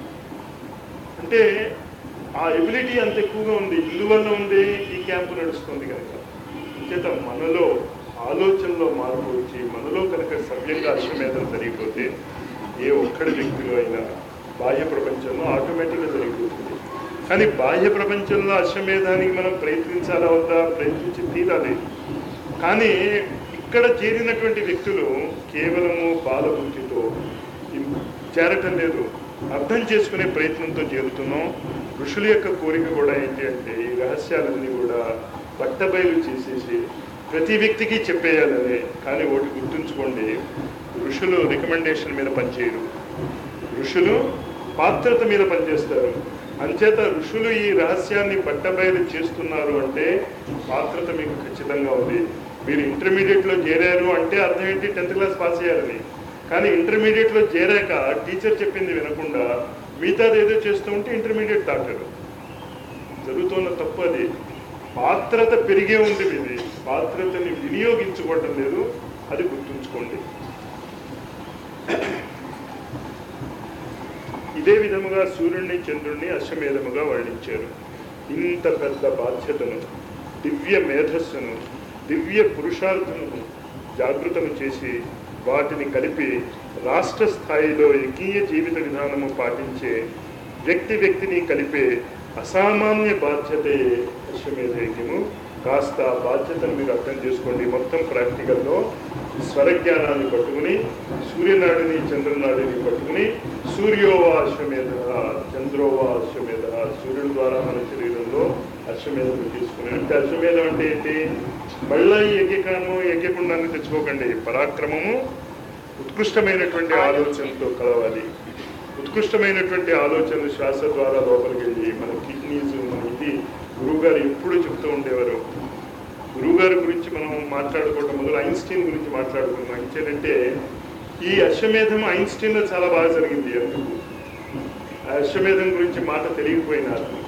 అంటే ఆ ఎబిలిటీ అంత ఎక్కువగా ఉంది ఇందువల్ల ఉంది ఈ క్యాంపు నడుస్తుంది కనుక చేత మనలో ఆలోచనలో మార్పు వచ్చి మనలో కనుక సవ్యంగా అశ్వమేధం జరిగిపోతే ఏ ఒక్కడి వ్యక్తిలో అయినా బాహ్య ప్రపంచంలో ఆటోమేటిక్గా జరిగిపోతుంది కానీ బాహ్య ప్రపంచంలో అశ్వమేధానికి మనం ప్రయత్నించాలా వద్దా ప్రయత్నించి తీరాలి కానీ ఇక్కడ చేరినటువంటి వ్యక్తులు కేవలము బాలబుద్ధితో చేరటం లేదు అర్థం చేసుకునే ప్రయత్నంతో చేరుతున్నాం ఋషుల యొక్క కోరిక కూడా ఏంటి అంటే ఈ రహస్యాలన్నీ కూడా పట్టబయలు చేసేసి ప్రతి వ్యక్తికి చెప్పేయాలని కానీ ఒకటి గుర్తుంచుకోండి ఋషులు రికమెండేషన్ మీద పనిచేయరు ఋషులు పాత్రత మీద పనిచేస్తారు అంచేత ఋషులు ఈ రహస్యాన్ని పట్టబయలు చేస్తున్నారు అంటే పాత్రత మీకు ఖచ్చితంగా ఉంది మీరు ఇంటర్మీడియట్లో చేరారు అంటే అర్థం ఏంటి టెన్త్ క్లాస్ పాస్ అయ్యారని కానీ ఇంటర్మీడియట్లో చేరాక టీచర్ చెప్పింది వినకుండా మిగతాది ఏదో చేస్తూ ఉంటే ఇంటర్మీడియట్ దాటారు జరుగుతున్న తప్పు అది పాత్రత పెరిగే ఉంది ఇది పాత్రతని వినియోగించుకోవటం లేదు అది గుర్తుంచుకోండి ఇదే విధముగా సూర్యుడిని చంద్రుడిని అశ్వమేధముగా వర్ణించారు ఇంత పెద్ద బాధ్యతను దివ్య మేధస్సును దివ్య పురుషార్థమును జాగృతము చేసి వాటిని కలిపి రాష్ట్ర స్థాయిలో ఏకీయ జీవిత విధానము పాటించే వ్యక్తి వ్యక్తిని కలిపే అసామాన్య బాధ్యతే అశ్వమేధ యజ్ఞము కాస్త ఆ బాధ్యతను మీరు అర్థం చేసుకోండి మొత్తం ప్రాక్టికల్లో స్వరజ్ఞానాన్ని పట్టుకుని సూర్యనాడిని చంద్రనాడిని పట్టుకుని సూర్యోవా అశ్వమేధ చంద్రోవా అశ్వమేధ సూర్యుడి ద్వారా మన శరీరంలో అశ్వమేధం తీసుకున్నాను అంటే అశ్వమేధం అంటే ఏంటి మళ్ళా ఈ యజ్ఞకాము యజ్ఞకుండాన్ని తెచ్చుకోకండి పరాక్రమము ఉత్కృష్టమైనటువంటి ఆలోచనతో కలవాలి ఉత్కృష్టమైనటువంటి ఆలోచనలు శ్వాస ద్వారా లోపలికి వెళ్ళి మన కిడ్నీస్ మన ఇది గురువుగారు ఎప్పుడు చెప్తూ ఉండేవారు గురువుగారి గురించి మనం మాట్లాడుకోవటం మొదలు ఐన్స్టీన్ గురించి మాట్లాడుకున్నాం ఏంటంటే ఈ అశ్వమేధం ఐన్స్టీన్లో చాలా బాగా జరిగింది ఎందుకు ఆ అశ్వమేధం గురించి మాట తెలియకపోయినా అతనికి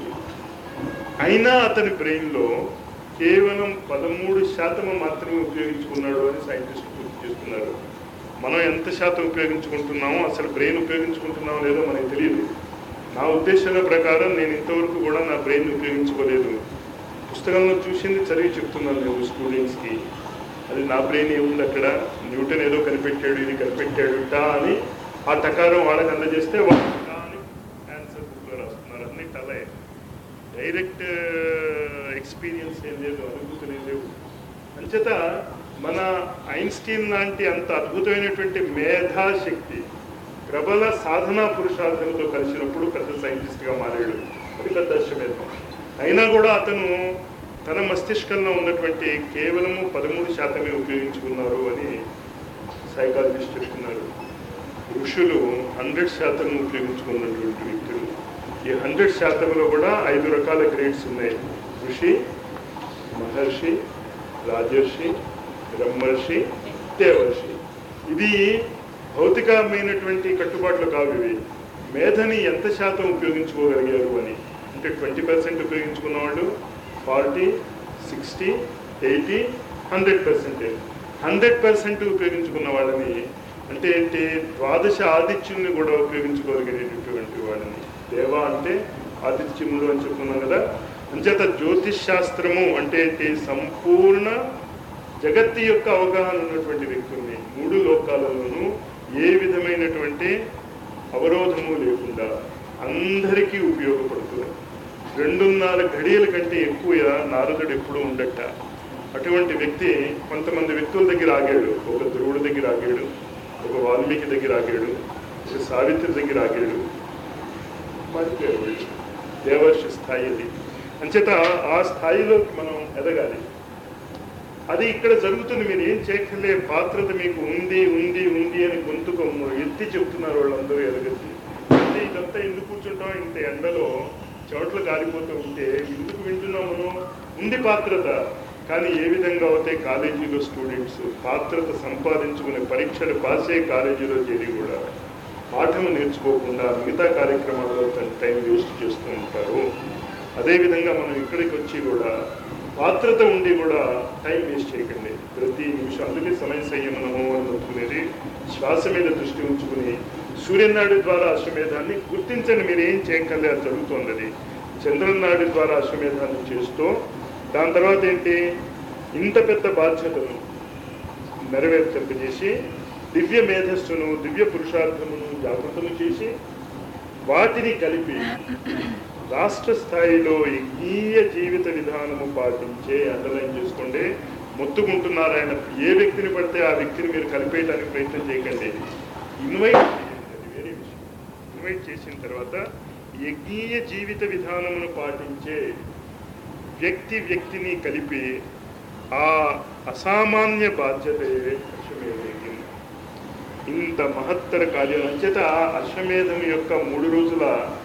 అయినా అతని బ్రెయిన్లో కేవలం పదమూడు శాతము మాత్రమే ఉపయోగించుకున్నాడు అని సైంటిస్టులు గుర్తు చేస్తున్నారు మనం ఎంత శాతం ఉపయోగించుకుంటున్నామో అసలు బ్రెయిన్ ఉపయోగించుకుంటున్నామో లేదో మనకు తెలియదు నా ఉద్దేశాల ప్రకారం నేను ఇంతవరకు కూడా నా బ్రెయిన్ ఉపయోగించుకోలేదు పుస్తకంలో చూసింది చదివి చెప్తున్నాను నేను స్టూడెంట్స్కి అది నా బ్రెయిన్ ఏముంది అక్కడ న్యూటన్ ఏదో కనిపెట్టాడు ఇది కనిపెట్టాడు టా అని ఆ టకారం వాళ్ళకి అందజేస్తే వాళ్ళు టా అని ఆన్సర్ బుక్లో రాస్తున్నారు అన్ని టలే డైరెక్ట్ ఎక్స్పీరియన్స్ ఏం లేదు అనుభూతులు ఏం లేవు అంచేత మన ఐన్స్టీన్ లాంటి అంత అద్భుతమైనటువంటి మేధాశక్తి ప్రబల సాధనా పురుషార్థంతో కలిసినప్పుడు పెద్ద సైంటిస్ట్గా మారాడు అది పెద్ద అశ్వమేధం అయినా కూడా అతను తన మస్తిష్కంలో ఉన్నటువంటి కేవలము పదమూడు శాతమే ఉపయోగించుకున్నారు అని సైకాలజిస్ట్ చెప్తున్నారు ఋషులు హండ్రెడ్ శాతం ఉపయోగించుకున్నటువంటి వ్యక్తులు ఈ హండ్రెడ్ శాతంలో కూడా ఐదు రకాల గ్రేడ్స్ ఉన్నాయి ఋషి మహర్షి రాజర్షి బ్రహ్మర్షి దేవర్షి ఇది భౌతికమైనటువంటి కట్టుబాట్లు కావు ఇవి మేధని ఎంత శాతం ఉపయోగించుకోగలిగారు అని అంటే ట్వంటీ పర్సెంట్ ఉపయోగించుకున్న వాళ్ళు forty sixty eighty hundred percentage hundred percent ఉపయోగించుకున్న వాళ్ళని అంటే ఏంటి ద్వాదశ ఆదిత్యుల్ని కూడా ఉపయోగించుకోగలిగేటటువంటి వాళ్ళని దేవ అంటే ఆదిత్యములు అని చెప్పుకున్నాం కదా అంచేత జ్యోతిష్ శాస్త్రము అంటే ఏంటి సంపూర్ణ జగత్తు యొక్క అవగాహన ఉన్నటువంటి వ్యక్తుల్ని మూడు లోకాలలోనూ ఏ విధమైనటువంటి అవరోధము లేకుండా అందరికీ ఉపయోగపడుతుంది రెండున్నర ఘడియల కంటే ఎక్కువ నారదుడు ఎప్పుడూ ఉండట అటువంటి వ్యక్తి కొంతమంది వ్యక్తుల దగ్గర ఆగాడు ఒక ధ్రువుడి దగ్గర ఆగాడు ఒక వాల్మీకి దగ్గర ఆగాడు ఒక సావిత్రి దగ్గర ఆగాడు మర్చిపోయాడు దేవర్షి స్థాయి అది అంచేత ఆ స్థాయిలోకి మనం ఎదగాలి అది ఇక్కడ జరుగుతుంది మీరు ఏం చేయక్కర్లే పాత్రత మీకు ఉంది ఉంది ఉంది అని గొంతుకు ఎత్తి చెప్తున్నారు వాళ్ళందరూ ఎదగద్ది అంటే ఇదంతా ఎందుకు కూర్చుంటాం ఇంత ఎండలో చెవట్లు కాలిపోతూ ఉంటే ఎందుకు వింటున్నాం మనం ఉంది పాత్రత కానీ ఏ విధంగా అయితే కాలేజీలో స్టూడెంట్స్ పాత్రత సంపాదించుకునే పరీక్షలు పాసే కాలేజీలో చేరి కూడా పాఠం నేర్చుకోకుండా మిగతా కార్యక్రమాల్లో తన టైం వేస్ట్ చేస్తూ ఉంటారు అదేవిధంగా మనం ఇక్కడికి వచ్చి కూడా పాత్రత ఉండి కూడా టైం వేస్ట్ చేయకండి ప్రతి నిమిషం అందుకే సమయ సంయమనము అని అనుకునేది శ్వాస మీద దృష్టి ఉంచుకుని సూర్యనాడి ద్వారా అశ్వమేధాన్ని గుర్తించండి మీరు ఏం చేయకండి అది జరుగుతోంది అది చంద్రనాడి ద్వారా అశ్వమేధాన్ని చేస్తూ దాని తర్వాత ఏంటి ఇంత పెద్ద బాధ్యతను నెరవేర్తింపజేసి దివ్య మేధస్సును దివ్య పురుషార్థమును జాగృతము చేసి వాటిని కలిపి రాష్ట్ర స్థాయిలో యజ్ఞీయ జీవిత విధానము పాటించే అండర్లైన్ చేసుకోండి మొత్తుకుంటున్నారు ఆయన ఏ వ్యక్తిని పడితే ఆ వ్యక్తిని మీరు కలిపేయడానికి ప్రయత్నం చేయకండి ఇన్వైట్ చేయండి అది వేరే విషయం ఇన్వైట్ చేసిన తర్వాత యజ్ఞీయ జీవిత విధానమును పాటించే వ్యక్తి వ్యక్తిని కలిపి ఆ అసామాన్య బాధ్యతే అశ్వమేధ యజ్ఞం ఇంత మహత్తర కార్యం అంచేత అశ్వమేధం యొక్క మూడు రోజుల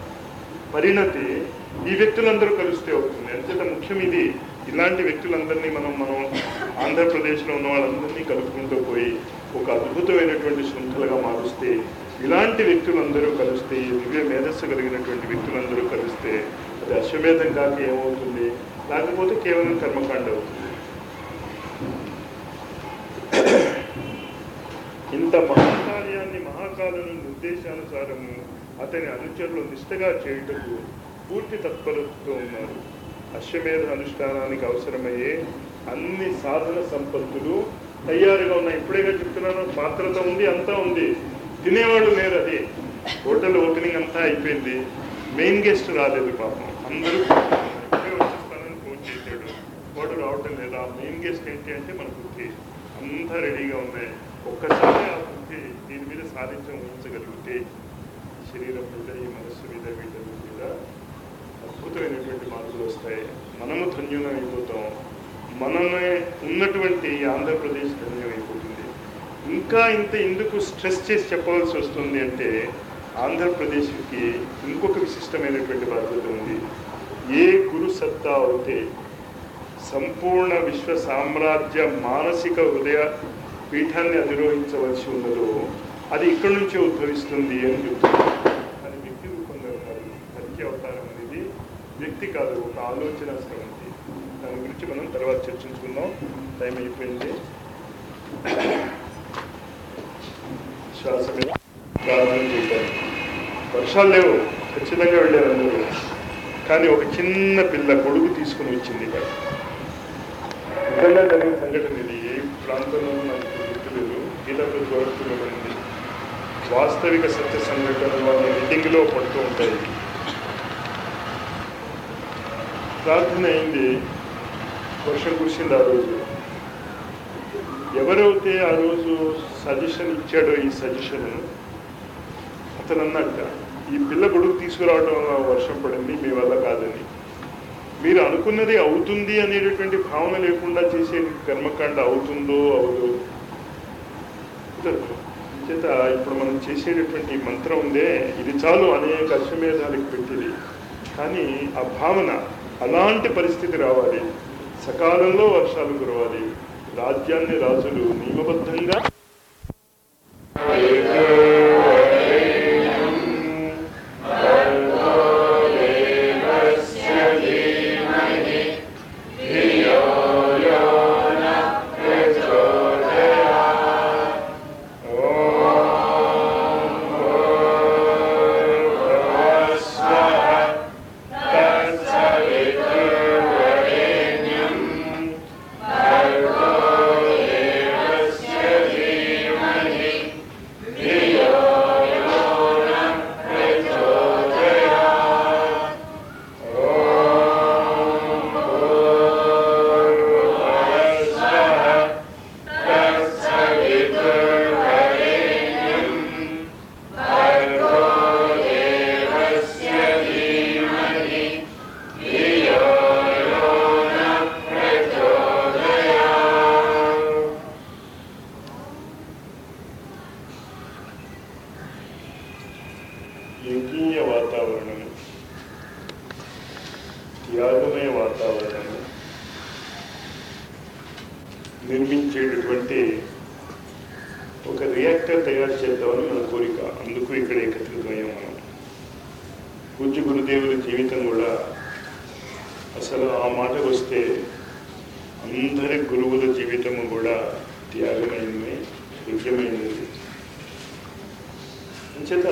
పరిణతి ఈ వ్యక్తులందరూ కలిస్తే అవుతుంది అంచేత ముఖ్యం ఇది ఇలాంటి వ్యక్తులందరినీ మనం మనం ఆంధ్రప్రదేశ్లో ఉన్న వాళ్ళందరినీ కలుపుకుంటూ పోయి ఒక అద్భుతమైనటువంటి శృంఖలగా మారుస్తే ఇలాంటి వ్యక్తులందరూ కలిస్తే ఈ దివ్య మేధస్సు కలిగినటువంటి వ్యక్తులందరూ కలిస్తే అది అశ్వమేధం కాక ఏమవుతుంది లేకపోతే కేవలం కర్మకాండ అవుతుంది ఇంత మహాకార్యాన్ని మహాకాలుని నిర్దేశానుసారము అతని అనుచరులు నిష్ఠగా చేయుటకు పూర్తి తత్పరతతో ఉన్నారు అశ్వమేధ అనుష్ఠానానికి అవసరమయ్యే అన్ని సాధన సంపత్తులు తయారుగా ఉన్నాయి ఇప్పుడేగా చెప్తున్నాను పాత్రత ఉంది అంతా ఉంది తినేవాళ్ళు లేరు అది హోటల్ ఓపెనింగ్ అంతా అయిపోయింది మెయిన్ గెస్ట్ రాలేదు పాపం అందరూ ఇప్పుడే వచ్చేస్తానని ఫోన్ చేశాడు వాడు రావటం లేదు ఆ మెయిన్ గెస్ట్ ఏంటి అంటే మన బుద్ధి అంతా రెడీగా ఉన్నాయి ఒక్కసారి ఆ బుద్ధి దీని మీద సాధించం ఊహించగలిగితే శరీరం మీద ఈ మనస్సు మీద వీటి మీద అద్భుతమైనటువంటి మార్పులు వస్తాయి మనము ధన్యులం అయిపోతాం మనమే ఉన్నటువంటి ఆంధ్రప్రదేశ్ ధన్యం అయిపోతుంది ఇంకా ఇంత ఎందుకు స్ట్రెస్ చేసి చెప్పవలసి వస్తుంది అంటే ఆంధ్రప్రదేశ్కి ఇంకొక విశిష్టమైనటువంటి బాధ్యత ఉంది ఏ గురు సత్తా అవుతే సంపూర్ణ విశ్వ సామ్రాజ్య మానసిక హృదయ పీఠాన్ని అధిరోహించవలసి ఉన్నదో అది ఇక్కడి నుంచే ఉద్భవిస్తుంది అని చెప్తున్నారు అది వ్యక్తి రూపంగా కాదు సత్య అవతారం అనేది వ్యక్తి కాదు ఒక ఆలోచన స్రవంతి దాని గురించి మనం తర్వాత చర్చించుకుందాం టైం అయిపోయింది శ్వాస మీద ప్రార్థన చేశారు వర్షాలు లేవు ఖచ్చితంగా వెళ్ళారు అందరూ కానీ ఒక చిన్న పిల్ల కొడుకు తీసుకుని వచ్చింది ఇక్కడ నిజంగా జరిగిన సంఘటన ఇది ఏ ప్రాంతంలో నాకు గుర్తులేదు గీతాపతి గౌరవించబడింది వాస్తవిక సత్య సంఘటనలు అనే మీటింగ్లో పడుతూ ఉంటాయి ప్రార్థన అయింది వర్షం కురిసింది ఆ రోజు ఎవరైతే ఆ రోజు సజెషన్ ఇచ్చాడో ఈ సజెషన్ అతను అన్నట్ట ఈ పిల్ల గొడుగు తీసుకురావడం వల్ల వర్షం పడింది మీ వల్ల కాదని మీరు అనుకున్నది అవుతుంది అనేటటువంటి భావన లేకుండా చేసే కర్మకాండ అవుతుందో అవదో కుదరదు. చేత ఇప్పుడు మనం చేసేటటువంటి ఈ మంత్రం ఉందే ఇది చాలు అనేక అశ్వమేధాలకు పెట్టింది కానీ ఆ భావన అలాంటి పరిస్థితి రావాలి సకాలంలో వర్షాలు కురవాలి రాజ్యాన్ని రాజులు నియమబద్ధంగా యజ్ఞీయ వాతావరణం త్యాగమయ వాతావరణం నిర్మించేటటువంటి ఒక రియాక్టర్ తయారు చేద్దామని మన కోరిక అందుకు ఇక్కడ ఏకత్రితమయ్యాం మనం పూజ్య గురుదేవుల జీవితం కూడా అసలు ఆ మాటకు వస్తే అందరి గురువుల జీవితము కూడా త్యాగమైనది యజ్ఞమైనది అంచేత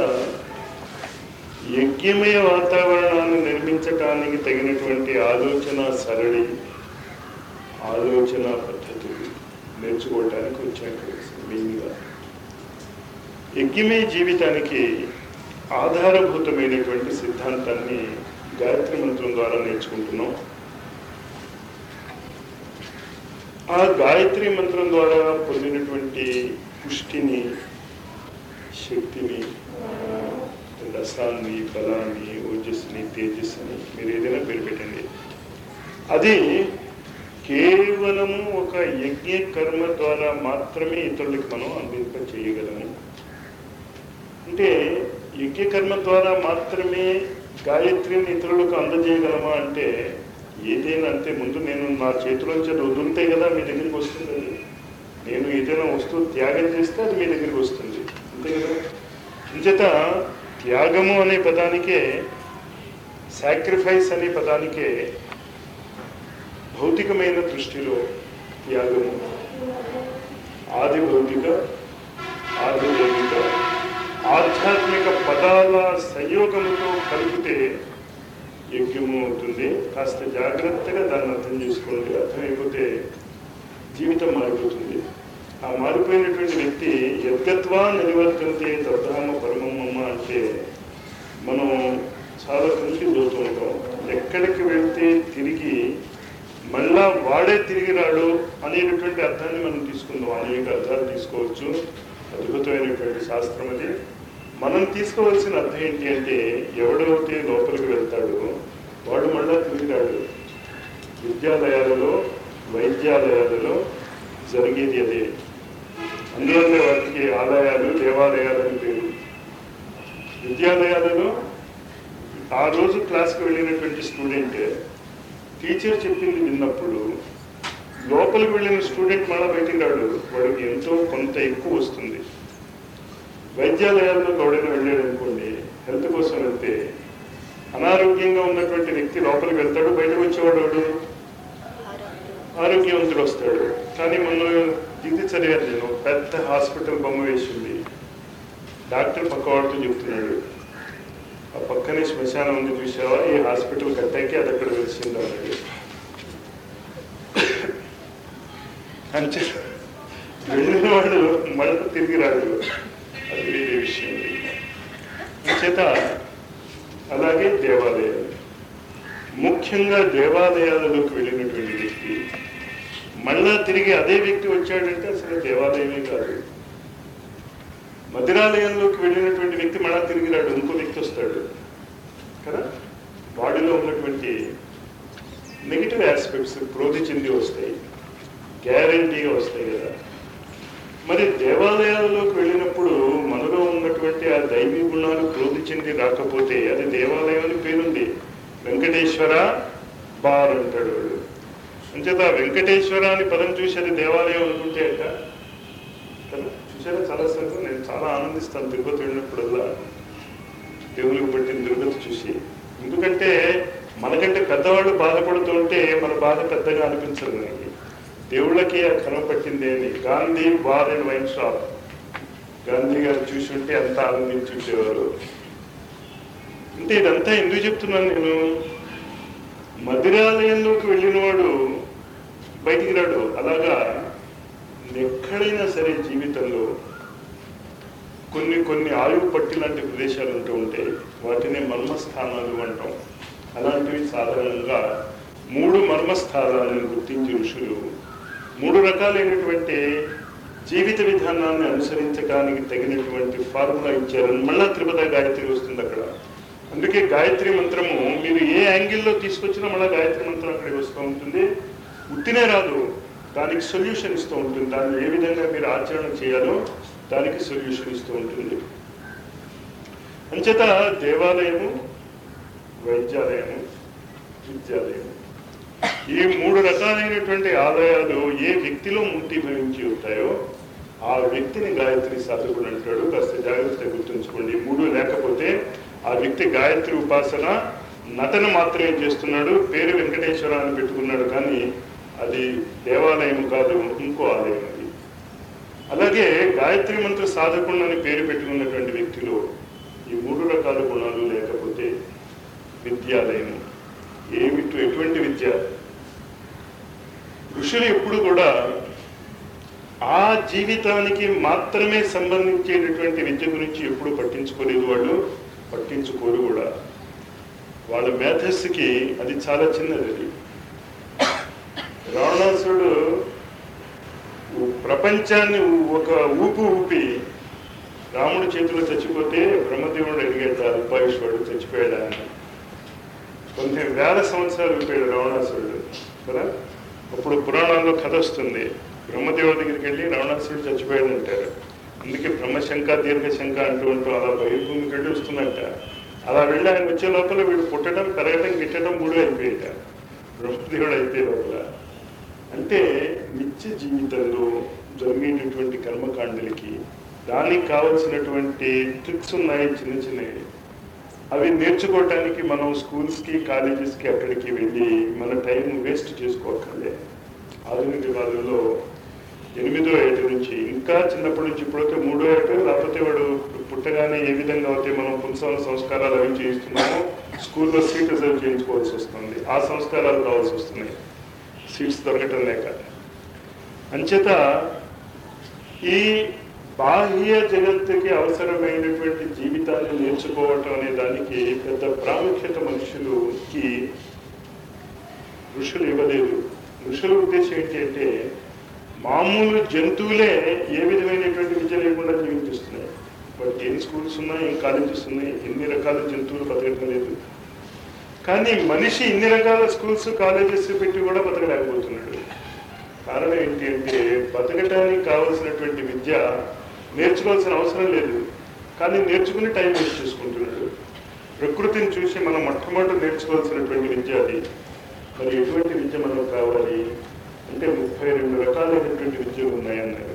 యజ్ఞమయ వాతావరణాన్ని నిర్మించటానికి తగినటువంటి ఆలోచన సరళి ఆలోచన పద్ధతులు నేర్చుకోవటానికి వచ్చాక మెయిన్గా యజ్ఞమయ జీవితానికి ఆధారభూతమైనటువంటి సిద్ధాంతాన్ని గాయత్రి మంత్రం ద్వారా నేర్చుకుంటున్నాం ఆ గాయత్రి మంత్రం ద్వారా పొందినటువంటి పుష్టిని శక్తిని రసాన్ని బలాన్ని ఓజస్సుని తేజస్సుని మీరు ఏదైనా పేరు పెట్టండి అది కేవలము ఒక యజ్ఞ కర్మ ద్వారా మాత్రమే ఇతరులకు మనం అందింప చేయగలము అంటే యజ్ఞ కర్మ ద్వారా మాత్రమే గాయత్రిని ఇతరులకు అందజేయగలమా అంటే ఏదైనా అంతే ముందు నేను నా చేతిలోంచి అది వదులుతే కదా మీ దగ్గరికి వస్తుంది అది. నేను ఏదైనా వస్తువు త్యాగం చేస్తే అది మీ దగ్గరికి వస్తుంది అంతే కదా అంచేత త్యాగము అనే పదానికే సాక్రిఫైస్ అనే పదానికే భౌతికమైన దృష్టిలో త్యాగము ఆది భౌతిక ఆది దైవిక ఆధ్యాత్మిక పదాల సంయోగముతో కలిపితే యజ్ఞము అవుతుంది కాస్త జాగ్రత్తగా దాన్ని అర్థం చేసుకోండి అర్థమైపోతే జీవితం మారిపోతుంది ఆ మారిపోయినటువంటి వ్యక్తి యద్గత్వా నివర్తంతే తద్ధామ పరమమ్మ అంటే మనం చాలా కన్ఫ్యూజ్ అవుతూ ఉంటాం ఎక్కడికి వెళ్తే తిరిగి మళ్ళా వాడే తిరిగి రాడు అనేటటువంటి అర్థాన్ని మనం తీసుకుందాం అనేక అర్థాలు తీసుకోవచ్చు అద్భుతమైనటువంటి శాస్త్రం అది మనం తీసుకోవాల్సిన అర్థం ఏంటి అంటే ఎవడైతే లోపలికి వెళ్తాడో వాడు మళ్ళా తిరిగిరాడు విద్యాలయాలలో వైద్యాలయాలలో జరిగేది అదే అందువల్లే వాటికి ఆలయాలు దేవాలయాలు అని పేరు విద్యాలయాలలో ఆ రోజు క్లాస్కి వెళ్ళినటువంటి స్టూడెంట్ టీచర్ చెప్పింది విన్నప్పుడు లోపలికి వెళ్ళిన స్టూడెంట్ మళ్ళీ బయటికి రాడు వాడికి ఎంతో కొంత ఎక్కువ వస్తుంది వైద్యాలయాల్లో ఎవడైనా వెళ్ళాడు అనుకోండి హెల్త్ కోసం వెళ్తే అనారోగ్యంగా ఉన్నటువంటి వ్యక్తి లోపలికి వెళ్తాడు బయటకు వచ్చేవాడు వాడు ఆరోగ్యవంతుడు వస్తాడు కానీ మొన్న ఇది చదివాను నేను ఒక పెద్ద హాస్పిటల్ బొమ్మ వేసింది డాక్టర్ పక్క వాడితో చెప్తున్నాడు ఆ పక్కనే శ్మశానం ఉంది చూసావా ఈ హాస్పిటల్ కట్టాకి అది అక్కడ వెలిసింది అన్నాడు అంతే వెళ్ళిన వాడు మళ్ళీ తిరిగి రాడు అది వేరే విషయం చేత అలాగే దేవాలయాలు ముఖ్యంగా దేవాలయాలలోకి వెళ్ళినటువంటి వ్యక్తి మళ్ళా తిరిగి అదే వ్యక్తి వచ్చాడంటే అసలు దేవాలయమే కాదు మదిరాలయంలోకి వెళ్ళినటువంటి వ్యక్తి మళ్ళా తిరిగి రాడు ఇంకో వ్యక్తి వస్తాడు కదా బాడీలో ఉన్నటువంటి నెగిటివ్ ఆస్పెక్ట్స్ క్రోధి చెంది వస్తాయి గ్యారంటీగా వస్తాయి కదా మరి దేవాలయాలలోకి వెళ్ళినప్పుడు మనలో ఉన్నటువంటి ఆ దైవీ గుణాలు క్రోధి చెంది రాకపోతే అది దేవాలయం అని పేరుంది వెంకటేశ్వర బార్ అంటాడు వాడు అంచేత వెంకటేశ్వర అని పదం చూసి అది దేవాలయం అనుకుంటే అంట కదా చూసారా చాలా సార్లు నేను చాలా ఆనందిస్తాను తిరుపతి వెళ్ళినప్పుడల్లా దేవునికి పట్టిన తిరుపతి చూసి ఎందుకంటే మనకంటే పెద్దవాళ్ళు బాధపడుతూ ఉంటే మన బాధ పెద్దగా అనిపించదు మనకి దేవుళ్ళకి ఆ కర్మ పట్టింది అని Gandhi bar and wine shop Gandhi garu చూసి ఉంటే అంత ఆనందించి ఉండేవారు అంటే ఇదంతా ఎందుకు చెప్తున్నాను నేను మదిరాలయంలోకి వెళ్ళిన వాడు బయటికి రాడు అలాగా ఎక్కడైనా సరే జీవితంలో కొన్ని కొన్ని ఆయువు పట్టి లాంటి ప్రదేశాలు ఉంటూ ఉంటాయి వాటిని మర్మస్థానాలు అంటాం అలాంటివి సాధారణంగా మూడు మర్మస్థానాలను గుర్తించి ఋషులు మూడు రకాలైనటువంటి జీవిత విధానాన్ని అనుసరించడానికి తగినటువంటి ఫార్ములా ఇచ్చారు మళ్ళా తిరుపతి గాయత్రి వస్తుంది అక్కడ అందుకే గాయత్రి మంత్రము మీరు ఏ యాంగిల్లో తీసుకొచ్చినా మళ్ళీ గాయత్రి మంత్రం అక్కడికి వస్తూ ఉంటుంది ఉత్తినే రాదు దానికి సొల్యూషన్ ఇస్తూ ఉంటుంది దాన్ని ఏ విధంగా మీరు ఆచరణ చేయాలో దానికి సొల్యూషన్ ఇస్తూ ఉంటుంది అంచేత దేవాలయము వైద్యాలయము విద్యాలయము ఈ మూడు రకాలైనటువంటి ఆలయాలు ఏ వ్యక్తిలో మూర్తిభవించి ఉంటాయో ఆ వ్యక్తిని గాయత్రి సాధకుడు అంటాడు కాస్త జాగ్రత్తగా గుర్తుంచుకోండి ఈ మూడు లేకపోతే ఆ వ్యక్తి గాయత్రి ఉపాసన నటన మాత్రమే చేస్తున్నాడు పేరు వెంకటేశ్వర అని పెట్టుకున్నాడు కానీ అది దేవాలయం కాదు ఇంకో ఆలయం అది అలాగే గాయత్రి మంత్ర సాధకుడు అని పేరు పెట్టుకున్నటువంటి వ్యక్తిలో ఈ మూడు రకాల గుణాలు లేకపోతే విద్యాలయం ఏమిటి ఎటువంటి విద్య ఋషులు ఎప్పుడు కూడా ఆ జీవితానికి మాత్రమే సంబంధించేటటువంటి విద్య గురించి ఎప్పుడు పట్టించుకోలేదు వాళ్ళు పట్టించుకోరు కూడా వాళ్ళ మేధస్సుకి అది చాలా చిన్నది అది రావణాసురుడు ప్రపంచాన్ని ఒక ఊపు ఊపి రాముడి చేతిలో చచ్చిపోతే బ్రహ్మదేవుడు అడిగాడు అల్పాయుష్వాడు చచ్చిపోయాడా అని కొన్ని వేల సంవత్సరాలు ఊపాడు రావణాసురుడు కదా అప్పుడు పురాణాల్లో కథ వస్తుంది బ్రహ్మదేవుడి దగ్గరికి వెళ్ళి రావణాసురుడు చచ్చిపోయాడు అంటారు అందుకే బ్రహ్మశంక దీర్ఘశంక అంటూ ఉంటూ అలా బయలుభూమికి వెళ్ళి వస్తుందంట అలా వెళ్ళి ఆయన వచ్చే లోపల వీడు పుట్టడం పెరగడం గిట్టడం మూడు అయిపోయేట బ్రహ్మదేవుడు అయిపోయే లోపల అంటే నిత్య జీవితంలో జరిగేటటువంటి కర్మకాండలకి దానికి కావలసినటువంటి ట్రిక్స్ ఉన్నాయి చిన్న చిన్నవి అవి నేర్చుకోవటానికి మనం స్కూల్స్కి కాలేజెస్కి అక్కడికి వెళ్ళి మన టైం వేస్ట్ చేసుకోకర్లే ఆధునిక వాళ్ళలో ఎనిమిదో ఏట నుంచి ఇంకా చిన్నప్పటి నుంచి ఇప్పుడైతే మూడో ఏట లేకపోతే వాడు పుట్టగానే ఏ విధంగా అయితే మనం పుంసవన సంస్కారాలు అవి చేయిస్తున్నామో స్కూల్లో సీట్ రిజర్వ్ చేయించుకోవాల్సి వస్తుంది ఆ సంస్కారాలు రావాల్సి వస్తున్నాయి సీట్స్ దొరకటం లేక అంచేత ఈ బాహ్య జగత్తుకి అవసరమైనటువంటి జీవితాన్ని నేర్చుకోవటం అనే దానికి పెద్ద ప్రాముఖ్యత మనుషులకి ఋషులు ఇవ్వలేదు ఋషుల ఉద్దేశం ఏంటి అంటే మామూలు జంతువులే ఏ విధమైనటువంటి విద్య లేకుండా జీవిస్తున్నాయి వాటికి ఎన్ని స్కూల్స్ ఉన్నాయి ఎన్ని కాలేజెస్ ఉన్నాయి ఎన్ని రకాల జంతువులు బతకటం లేదు కానీ మనిషి ఇన్ని రకాల స్కూల్స్ కాలేజెస్ పెట్టి కూడా బతకలేకపోతున్నాడు కారణం ఏంటి అంటే బతకటానికి కావలసినటువంటి విద్య నేర్చుకోవాల్సిన అవసరం లేదు కానీ నేర్చుకుని టైం వేస్ట్ చేసుకుంటున్నాడు ప్రకృతిని చూసి మనం మొట్టమొదటి నేర్చుకోవాల్సినటువంటి విద్య అది మరి ఎటువంటి విద్య మనకు కావాలి అంటే ముప్పై రెండు రకాలైనటువంటి విద్యలు ఉన్నాయన్నారు